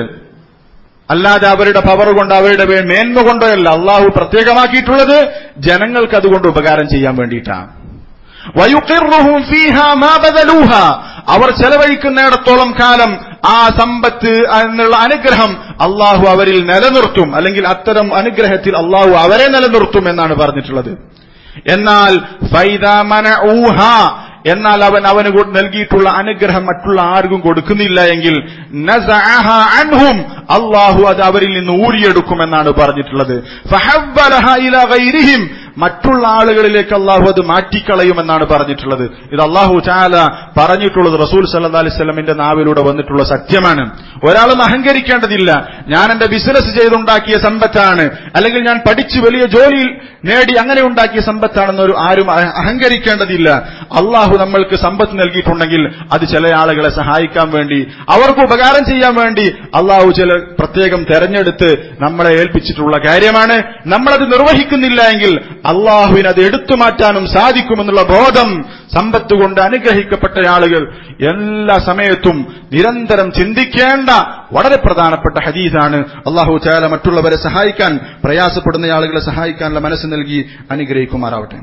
അല്ലാതെ അവരുടെ പവർ കൊണ്ട് അവരുടെ മേ- മേന്മ കൊണ്ടോ അല്ല അള്ളാഹു പ്രത്യേകമാക്കിയിട്ടുള്ളത് ജനങ്ങൾക്ക് അതുകൊണ്ട് ഉപകാരം ചെയ്യാൻ വേണ്ടിയിട്ടാണ് വയുഖിറുഹും ഫീഹാ മാ ബദലൂഹ അവർ ചെലവഴിക്കുന്നിടത്തോളം കാലം ആ സമ്പത്ത് എന്നുള്ള അനുഗ്രഹം അള്ളാഹു അവരിൽ നിലനിർത്തും അല്ലെങ്കിൽ അത്തരം അനുഗ്രഹത്തിൽ അള്ളാഹു അവരെ നിലനിർത്തും എന്നാണ് പറഞ്ഞിട്ടുള്ളത് എന്നാൽ ഫൈദാമന ഊഹ എന്നാൽ അവൻ അവന് കൊ- നൽകിയിട്ടുള്ള അനുഗ്രഹം മറ്റുള്ള ആർക്കും കൊടുക്കുന്നില്ല എങ്കിൽ നസഅഹ അൻഹും അള്ളാഹു അത് അവരിൽ നിന്ന് ഊരിയെടുക്കുമെന്നാണ് പറഞ്ഞിട്ടുള്ളത് ഫഹവ്വലഹ ഇലാ ഗൈരിഹിം മറ്റുള്ള ആളുകളിലേക്ക് അള്ളാഹു അത് മാറ്റിക്കളയുമെന്നാണ് പറഞ്ഞിട്ടുള്ളത് ഇത് അള്ളാഹു ചാല പറഞ്ഞിട്ടുള്ളത് റസൂൽ സല്ലാ അലൈഹി സ്വലമിന്റെ നാവിലൂടെ വന്നിട്ടുള്ള സത്യമാണ് ഒരാളും അഹങ്കരിക്കേണ്ടതില്ല ഞാൻ എന്റെ ബിസിനസ് ചെയ്തുണ്ടാക്കിയ സമ്പത്താണ് അല്ലെങ്കിൽ ഞാൻ പഠിച്ച് വലിയ ജോലിയിൽ നേടി അങ്ങനെ ഉണ്ടാക്കിയ സമ്പത്താണെന്നൊരു ആരും അഹ- അഹങ്കരിക്കേണ്ടതില്ല അള്ളാഹു നമ്മൾക്ക് സമ്പത്ത് നൽകിയിട്ടുണ്ടെങ്കിൽ അത് ചില ആളുകളെ സഹായിക്കാൻ വേണ്ടി അവർക്ക് ഉപകാരം ചെയ്യാൻ വേണ്ടി അള്ളാഹു ചില പ്രത്യേകം തെരഞ്ഞെടുത്ത് നമ്മളെ ഏൽപ്പിച്ചിട്ടുള്ള കാര്യമാണ് നമ്മളത് നിർവഹിക്കുന്നില്ല എങ്കിൽ അള്ളാഹുവിന് അത് എടുത്തു മാറ്റാനും സാധിക്കുമെന്നുള്ള ബോധം സമ്പത്ത് കൊണ്ട് അനുഗ്രഹിക്കപ്പെട്ട ആളുകൾ എല്ലാ സമയത്തും നിരന്തരം ചിന്തിക്കേണ്ട വളരെ പ്രധാനപ്പെട്ട ഹദീസാണ് അള്ളാഹു ചാല മറ്റുള്ളവരെ സഹായിക്കാൻ പ്രയാസപ്പെടുന്ന ആളുകളെ സഹായിക്കാനുള്ള മനസ്സ് നൽകി അനുഗ്രഹിക്കുമാറാവട്ടെ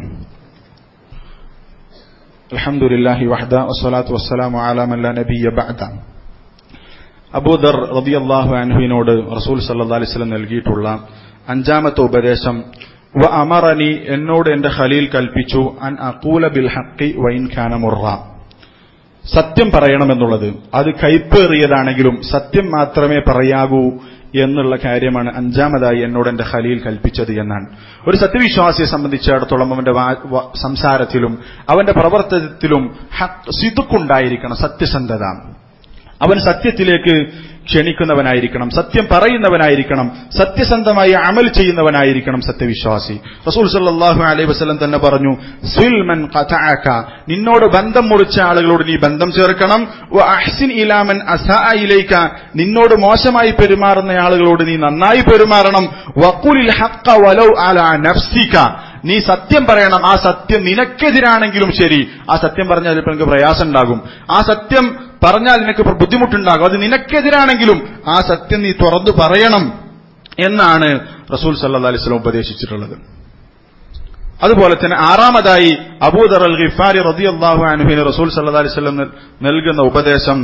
അൽഹംദുലില്ലാഹി വഹദ വസ്സലാത്തു വസ്സലാമു അലാ മൻ ലാ നബിയ്യ ബഅദ അബൂദർ റളിയല്ലാഹു അൻഹുവിനോട് റസൂൽ സല്ലല്ലാഹു അലൈഹി വസല്ലം നൽകിയിട്ടുള്ള അഞ്ചാമത്തെ ഉപദേശം വ അമറനി എന്നോട് എന്റെ ഖലീൽ കൽപ്പിച്ചു അൻ അഖൂല ബിൽ ഹഖി വൈൻ ഖാന മുറ സത്യം പറയണമെന്നുള്ളത് അത് കൈപ്പേറിയതാണെങ്കിലും സത്യം മാത്രമേ പറയാകൂ എന്നുള്ള കാര്യമാണ് അഞ്ചാമതായി എന്നോട് എന്റെ ഖലീൽ കൽപ്പിച്ചത് എന്നാണ് ഒരു സത്യവിശ്വാസിയെ സംബന്ധിച്ചിടത്തോളം അവന്റെ വാ- വ- സംസാരത്തിലും അവന്റെ പ്രവർത്തനത്തിലും ഹക്ക് സിതുക്കുണ്ടായിരിക്കണം സത്യസന്ധത അവൻ സത്യത്തിലേക്ക് ക്ഷണിക്കുന്നവനായിരിക്കണം സത്യം പറയുന്നവനായിരിക്കണം സത്യസന്ധമായി അമൽ ചെയ്യുന്നവനായിരിക്കണം സത്യവിശ്വാസി റസൂൽ സല്ലല്ലാഹു അലൈഹി വസല്ലം തന്നെ പറഞ്ഞു സിൽ മൻ ഖതഅക നിന്നോട് ബന്ധം മുറിച്ച ആളുകളോട് നീ ബന്ധം ചേർക്കണം വ അഹ്സിൻ ഇലാ മൻ അസാഅ ഇലൈക നിന്നോട് മോശമായി പെരുമാറുന്ന ആളുകളോട് നീ നന്നായി പെരുമാറണം വഖുലിൽ ഹഖ്ക വലൗ അലാ നഫ്സിക നീ സത്യം പറയണം ആ സത്യം നിനക്കെതിരാണെങ്കിലും ശരി ആ സത്യം പറഞ്ഞാൽ ചിലപ്പോൾ നിനക്ക് പ്രയാസം ഉണ്ടാകും ആ സത്യം പറഞ്ഞാൽ നിനക്ക് ബുദ്ധിമുട്ടുണ്ടാകും അത് നിനക്കെതിരാണെങ്കിലും ആ സത്യം നീ തുറന്നു പറയണം എന്നാണ് റസൂൽ സല്ലാ അലിസ്ലം ഉപദേശിച്ചിട്ടുള്ളത് അതുപോലെ തന്നെ ആറാമതായി അബൂദർ അൽ ഖിഫാരി റളിയല്ലാഹു അൻഹുവിന് റസൂൽ സല്ലല്ലാഹു അലൈഹി വസല്ലം നൽ- നൽകുന്ന ഉപദേശം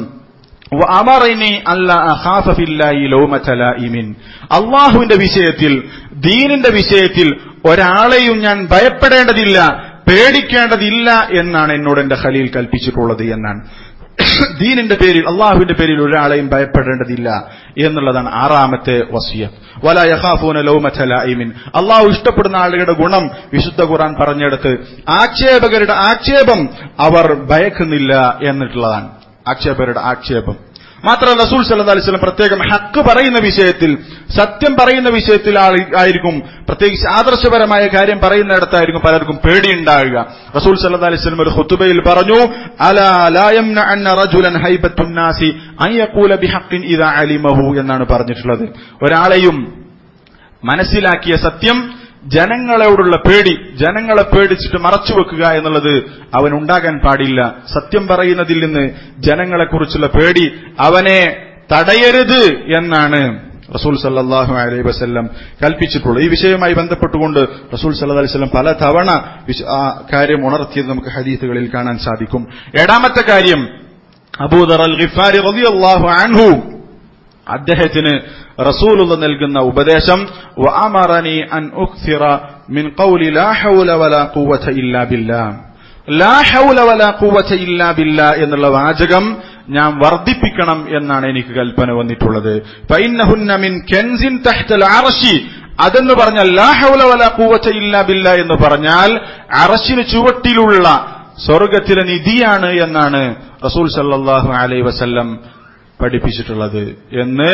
വഅമറനി അല്ലാ അഖാഫ ഫില്ലാഹി ലൗമത ലായിമിൻ അള്ളാഹുവിന്റെ വിഷയത്തിൽ ദീനിന്റെ വിഷയത്തിൽ ഒരാളെയും ഞാൻ ഭയപ്പെടേണ്ടതില്ല പേടിക്കേണ്ടതില്ല എന്നാണ് എന്നോട് എന്റെ ഖലീൽ കൽപ്പിച്ചിട്ടുള്ളത് എന്നാണ് ദീനിന്റെ പേരിൽ അള്ളാഹുവിന്റെ പേരിൽ ഒരാളെയും ഭയപ്പെടേണ്ടതില്ല എന്നുള്ളതാണ് ആറാമത്തെ വസിയ വല യഖാഫൂന ലൗമത ലായിമിൻ അള്ളാഹു ഇഷ്ടപ്പെടുന്ന ആളുകളുടെ ഗുണം വിശുദ്ധ ഖുർആൻ പറഞ്ഞെടുത്ത് ആക്ഷേപകരുടെ ആക്ഷേപം അവർ ഭയക്കുന്നില്ല എന്നിട്ടുള്ളതാണ് ആക്ഷേപകരുടെ ആക്ഷേപം മാത്രമല്ല റസൂൽ സല്ലല്ലാഹു അലൈഹി വസല്ലം പ്രത്യേകം ഹക്ക് പറയുന്ന വിഷയത്തിൽ സത്യം പറയുന്ന വിഷയത്തിൽ ആളി- ആയിരിക്കും പ്രത്യേകിച്ച് ആദർശപരമായ കാര്യം പറയുന്നിടത്തായിരിക്കും പലർക്കും പേടിയുണ്ടാവുക റസൂൽ സല്ലല്ലാഹു അലൈഹി വസല്ലം ഒരു ഖുതുബയിൽ പറഞ്ഞു അലാ ലാ യംനഅന്ന റജുലൻ ഹൈബത്തുൻ നാസി അൻ യഖൂല ബിഹഖിൻ ഇദാ അലിമഹു എന്നാണ് പറഞ്ഞിട്ടുള്ളത് ഒരാളെയും മനസ്സിലാക്കിയ സത്യം ജനങ്ങളോടുള്ള പേടി ജനങ്ങളെ പേടിച്ചിട്ട് മറച്ചുവെക്കുക എന്നുള്ളത് അവനുണ്ടാകാൻ പാടില്ല സത്യം പറയുന്നതിൽ നിന്ന് ജനങ്ങളെക്കുറിച്ചുള്ള പേടി അവനെ തടയരുത് എന്നാണ് റസൂൽ സല്ലല്ലാഹു അലൈഹി വസല്ലം കൽപ്പിച്ചിട്ടുള്ളത് ഈ വിഷയവുമായി ബന്ധപ്പെട്ടുകൊണ്ട് റസൂൽ സല്ലല്ലാഹു അലൈഹി വസല്ലം പല തവണ വിശ- ആ കാര്യം ഉണർത്തിയത് നമുക്ക് ഹദീസുകളിൽ കാണാൻ സാധിക്കും ഏഴാമത്തെ കാര്യം അബൂദർ അൽ ഗിഫാരി റളിയല്ലാഹു അൻഹു അദ്ദേഹത്തിന് റസൂലുള്ള നൽകുന്ന ഉപദേശം വഅമറനി അൻ ഉക്സിറ മിൻ ഖൗലി ലാ ഹൗല വലാ ഖുവത ഇല്ലാ ബില്ലാ ലാ ഹൗല വലാ ഖുവത ഇല്ലാ ബില്ലാ എന്നുള്ള വാചകം ഞാൻ വർദ്ധിപ്പിക്കണം എന്നാണ് എനിക്ക് കൽപ്പന വന്നിട്ടുള്ളത് ഫഇന്നഹുന്ന മിൻ കൻസിൻ തഹ്തൽ അർശി അതെന്ന് പറഞ്ഞാൽ ലാ ഹൗല വലാ ഖുവത ഇല്ലാ ബില്ലാ എന്ന് പറഞ്ഞാൽ അറശിന് ചുവട്ടിലുള്ള സ്വർഗത്തിലെ നിധിയാണ് എന്നാണ് റസൂൽ സല്ലല്ലാഹു അലൈഹി വസല്ലം പഠിപ്പിച്ചിട്ടുള്ളത് എന്ന്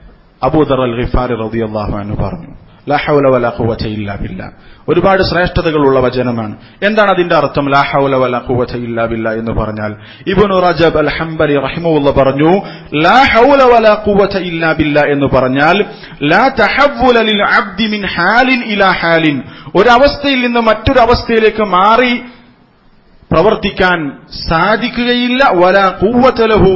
അബൂദർ അൽ ഖിഫാരി റളിയല്ലാഹു അൻഹു പറഞ്ഞു ലാ ഹൗല വലാ ഖുവത ഇല്ലാ ബില്ലാ ഒരുപാട് ശ്രേഷ്ഠതകളുള്ള വചനമാണ് എന്താണ് അതിന്റെ അർത്ഥം ലാ ഹൗല വലാ ഖുവത ഇല്ലാ ബില്ലാ എന്ന് പറഞ്ഞാൽ ഇബ്നു റജബ് അൽ ഹംബലി റഹിമഹുള്ള പറഞ്ഞു ലാ ഹൗല വലാ ഖുവത ഇല്ലാ ബില്ലാ എന്ന് പറഞ്ഞാൽ ലാ തഹവ്വുല ലിൽ അബ്ദി മിൻ ഹാലിൻ ഇലാ ഹാലിൻ ഒരു അവസ്ഥയിൽ നിന്ന് മറ്റൊരു അവസ്ഥയിലേക്ക് മാറി പ്രവർത്തിക്കാൻ സാധിക്കുകയില്ല വല കൂവത്തലഹു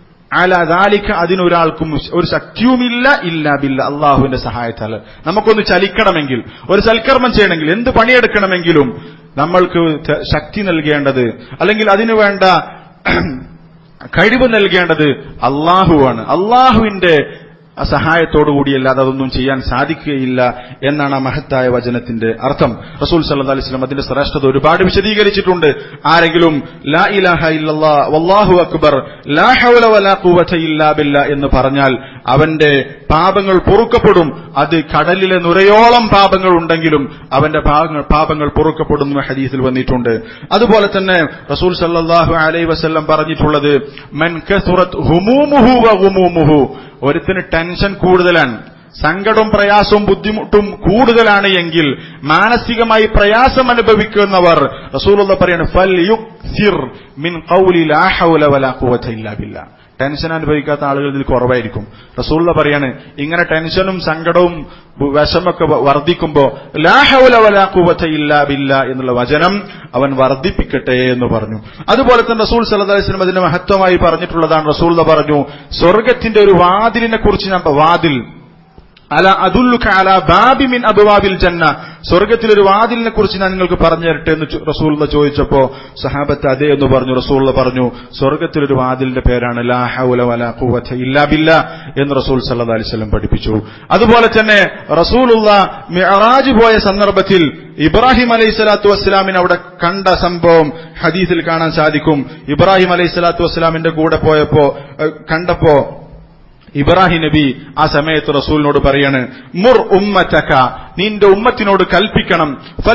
അല ദാലിക്ക അതിനൊരാൾക്കും ഒരു ശക്തിയുമില്ല ഇല്ല ബില്ല അള്ളാഹുവിന്റെ സഹായത്താൽ നമുക്കൊന്ന് ചലിക്കണമെങ്കിൽ ഒരു സൽക്കർമ്മം ചെയ്യണമെങ്കിൽ എന്ത് പണിയെടുക്കണമെങ്കിലും നമ്മൾക്ക് ത- ശക്തി നൽകേണ്ടത് അല്ലെങ്കിൽ അതിനു വേണ്ട കഴിവ് നൽകേണ്ടത് അള്ളാഹുവാണ് അള്ളാഹുവിന്റെ സഹായത്തോടുകൂടിയല്ലാതെ അതൊന്നും ചെയ്യാൻ സാധിക്കുകയില്ല എന്നാണ് ആ മഹത്തായ വചനത്തിന്റെ അർത്ഥം റസൂൽ സല്ലാ അലിസ്ലാം അതിന്റെ ശ്രേഷ്ഠത ഒരുപാട് വിശദീകരിച്ചിട്ടുണ്ട് ആരെങ്കിലും ലാ ഇലാഹ ഇല്ലല്ലാ വല്ലാഹു അക്ബർ ലാ ഹൗല വലാ ഖുവത ഇല്ലാ ബില്ലാ എന്ന് പറഞ്ഞാൽ അവന്റെ പാപങ്ങൾ പൊറുക്കപ്പെടും അത് കടലിലെ നുരയോളം പാപങ്ങൾ ഉണ്ടെങ്കിലും അവന്റെ പാപങ്ങൾ പാപങ്ങൾ പൊറുക്കപ്പെടുന്ന ഹദീസിൽ വന്നിട്ടുണ്ട് അതുപോലെ തന്നെ റസൂൽ സല്ലല്ലാഹു അലൈഹി വസല്ലം പറഞ്ഞിട്ടുള്ളത് മൻ കസുറത് ഹുമൂമുഹു വ ഗുമൂമുഹു ഒരുത്തിന് ടെൻഷൻ കൂടുതലാണ് സങ്കടവും പ്രയാസവും ബുദ്ധിമുട്ടും കൂടുതലാണ് എങ്കിൽ മാനസികമായി പ്രയാസം അനുഭവിക്കുന്നവർ റസൂലുള്ള പറയാണ് ഫൽ യുക്സിർ മിൻ ഖൗലി ലാ ഹൗല വലാ ഖുവത ഇല്ലാ ബില്ലാ ടെൻഷൻ അനുഭവിക്കാത്ത ആളുകൾ ഇതിൽ കുറവായിരിക്കും റസൂള്ള പറയാണ് ഇങ്ങനെ ടെൻഷനും സങ്കടവും വിഷമൊക്കെ വർദ്ധിക്കുമ്പോ ലാഹവല വലാഖുവച്ച ഇല്ല ബില്ല എന്നുള്ള വചനം അവൻ വർദ്ധിപ്പിക്കട്ടെ എന്ന് പറഞ്ഞു അതുപോലെ തന്നെ റസൂൽ സലഹുലം അതിന് മഹത്വമായി പറഞ്ഞിട്ടുള്ളതാണ് റസൂൽ പറഞ്ഞു സ്വർഗത്തിന്റെ ഒരു വാതിലിനെ കുറിച്ച് ഞാൻ വാതിൽ അല അതുല്ലുക അല ബാബി മിൻ അബുവാബിൽ ജന്ന സ്വർഗത്തിലൊരു വാതിലിനെ കുറിച്ച് ഞാൻ നിങ്ങൾക്ക് പറഞ്ഞു തരട്ടെ എന്ന് റസൂള്ള ചോദിച്ചപ്പോ സഹാബത്ത് അതേ എന്ന് പറഞ്ഞു റസൂള്ള പറഞ്ഞു സ്വർഗത്തിലൊരു വാതിലിന്റെ പേരാണ് ലാ ഹൗല വലാ ഖുവത ഇല്ലാ ബില്ല എന്ന് റസൂൽ സല്ലല്ലാഹു അലൈഹി വസല്ലം പഠിപ്പിച്ചു അതുപോലെ തന്നെ റസൂലുള്ള മിഅറാജ് പോയ സന്ദർഭത്തിൽ ഇബ്രാഹിം അലൈഹി സ്വലാത്തു വസ്സലാമിനെ അവിടെ കണ്ട സംഭവം ഹദീസിൽ കാണാൻ സാധിക്കും ഇബ്രാഹിം അലൈഹി സ്വലാത്തു വസ്സലാമിന്റെ കൂടെ പോയപ്പോ കണ്ടപ്പോ ഇബ്രാഹിം നബി ആ സമയത്ത് റസൂലിനോട് പറയാണ് മുർ ഉമ്മത്തക നിന്റെ ഉമ്മത്തിനോട് കൽപ്പിക്കണം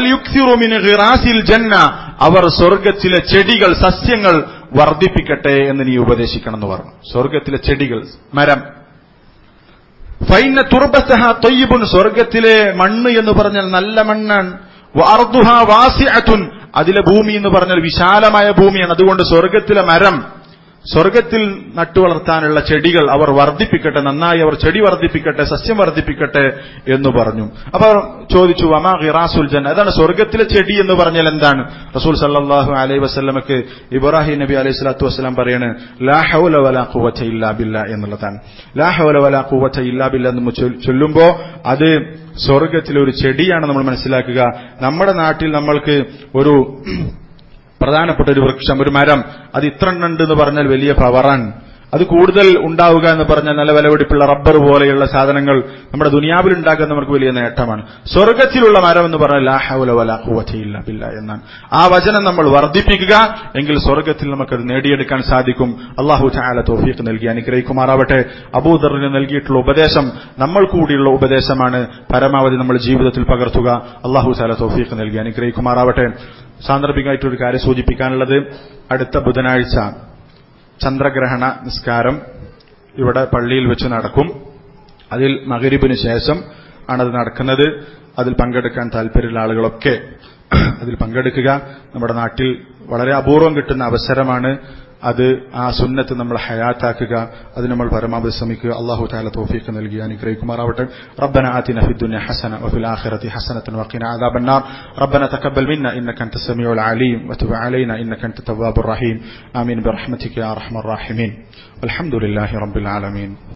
ജന്ന അവർ സ്വർഗത്തിലെ ചെടികൾ സസ്യങ്ങൾ വർദ്ധിപ്പിക്കട്ടെ എന്ന് നീ ഉപദേശിക്കണം എന്ന് പറഞ്ഞു സ്വർഗത്തിലെ ചെടികൾ മരം ഫൈന തുർബസഹ തൊയ്യബുൻ സ്വർഗത്തിലെ മണ്ണ് എന്ന് പറഞ്ഞാൽ നല്ല മണ്ണാണ് വാർദുഹ വാസിഅത്തുൻ അതിലെ ഭൂമി എന്ന് പറഞ്ഞാൽ വിശാലമായ ഭൂമിയാണ് അതുകൊണ്ട് സ്വർഗത്തിലെ മരം സ്വർഗത്തിൽ നട്ടുവളർത്താനുള്ള ചെടികൾ അവർ വർദ്ധിപ്പിക്കട്ടെ നന്നായി അവർ ചെടി വർദ്ധിപ്പിക്കട്ടെ സസ്യം വർദ്ധിപ്പിക്കട്ടെ എന്ന് പറഞ്ഞു അപ്പൊ ചോദിച്ചു അമാ ഖിറാസുൽ ജന്ന അതാണ് സ്വർഗത്തിലെ ചെടി എന്ന് പറഞ്ഞാൽ എന്താണ് റസൂൽ സല്ലാഹു അലൈഹി വസ്ലമക്ക് ഇബ്രാഹിം നബി അലൈഹി സ്വലാത്തു വസ്സലാം പറയാണ് ലാ ഹൗല വലാ ഖുവത ഇല്ലാ ബില്ല എന്നുള്ളതാണ് ലാ ഹൗല വലാ ഖുവത ഇല്ലാ ബില്ല എന്ന് ചൊല്ലുമ്പോ അത് സ്വർഗത്തിലെ ഒരു ചെടിയാണ് നമ്മൾ മനസ്സിലാക്കുക നമ്മുടെ നാട്ടിൽ നമ്മൾക്ക് ഒരു പ്രധാനപ്പെട്ട ഒരു വൃക്ഷം ഒരു മരം അത് ഇത്ര ഉണ്ട് എന്ന് പറഞ്ഞാൽ വലിയ പവറാണ് അത് കൂടുതൽ ഉണ്ടാവുക എന്ന് പറഞ്ഞാൽ നല്ല വിലപിടിപ്പുള്ള റബ്ബർ പോലെയുള്ള സാധനങ്ങൾ നമ്മുടെ ദുനിയാവിൽ ഉണ്ടാക്കുന്ന നമുക്ക് വലിയ നേട്ടമാണ് സ്വർഗത്തിലുള്ള മരം എന്ന് പറഞ്ഞാൽ ലാഹുല വലാഹുവല ബില്ല എന്നാണ് ആ വചനം നമ്മൾ വർദ്ധിപ്പിക്കുക എങ്കിൽ സ്വർഗത്തിൽ നമുക്കത് നേടിയെടുക്കാൻ സാധിക്കും അള്ളാഹു ചാല തോഫീക്ക് നൽകി അനുഗ്രഹിക്കുമാറാവട്ടെ അബൂദറിന് നൽകിയിട്ടുള്ള ഉപദേശം നമ്മൾ കൂടിയുള്ള ഉപദേശമാണ് പരമാവധി നമ്മൾ ജീവിതത്തിൽ പകർത്തുക അള്ളാഹു ചാല തോഫീക്ക് നൽകി അനുഗ്രഹിക്കുമാറാവട്ടെ സാന്ദർഭികമായിട്ടൊരു കാര്യം സൂചിപ്പിക്കാനുള്ളത് അടുത്ത ബുധനാഴ്ച ചന്ദ്രഗ്രഹണ നിസ്കാരം ഇവിടെ പള്ളിയിൽ വെച്ച് നടക്കും അതിൽ മകരിബിന് ശേഷം ആണത് നടക്കുന്നത് അതിൽ പങ്കെടുക്കാൻ താല്പര്യമുള്ള ആളുകളൊക്കെ അതിൽ പങ്കെടുക്കുക നമ്മുടെ നാട്ടിൽ വളരെ അപൂർവം കിട്ടുന്ന അവസരമാണ് അത് ആ സുന്നത്ത് നമ്മൾ ഹയാത്താക്കുക അത് നമ്മൾ പരമാവധി ശ്രമിക്കുക അള്ളാഹു താല തോഫീക്ക് നൽകി അനുഗ്രഹിക്കുമാറാവട്ടെ ربنا آتنا في الدنيا حسنة وفي الآخرة حسنة وقنا عذاب النار ربنا تقبل منا إنك أنت السميع العليم وتب علينا إنك أنت التواب الرحيم آمين برحمتك يا أرحم الراحمين والحمد لله رب العالمين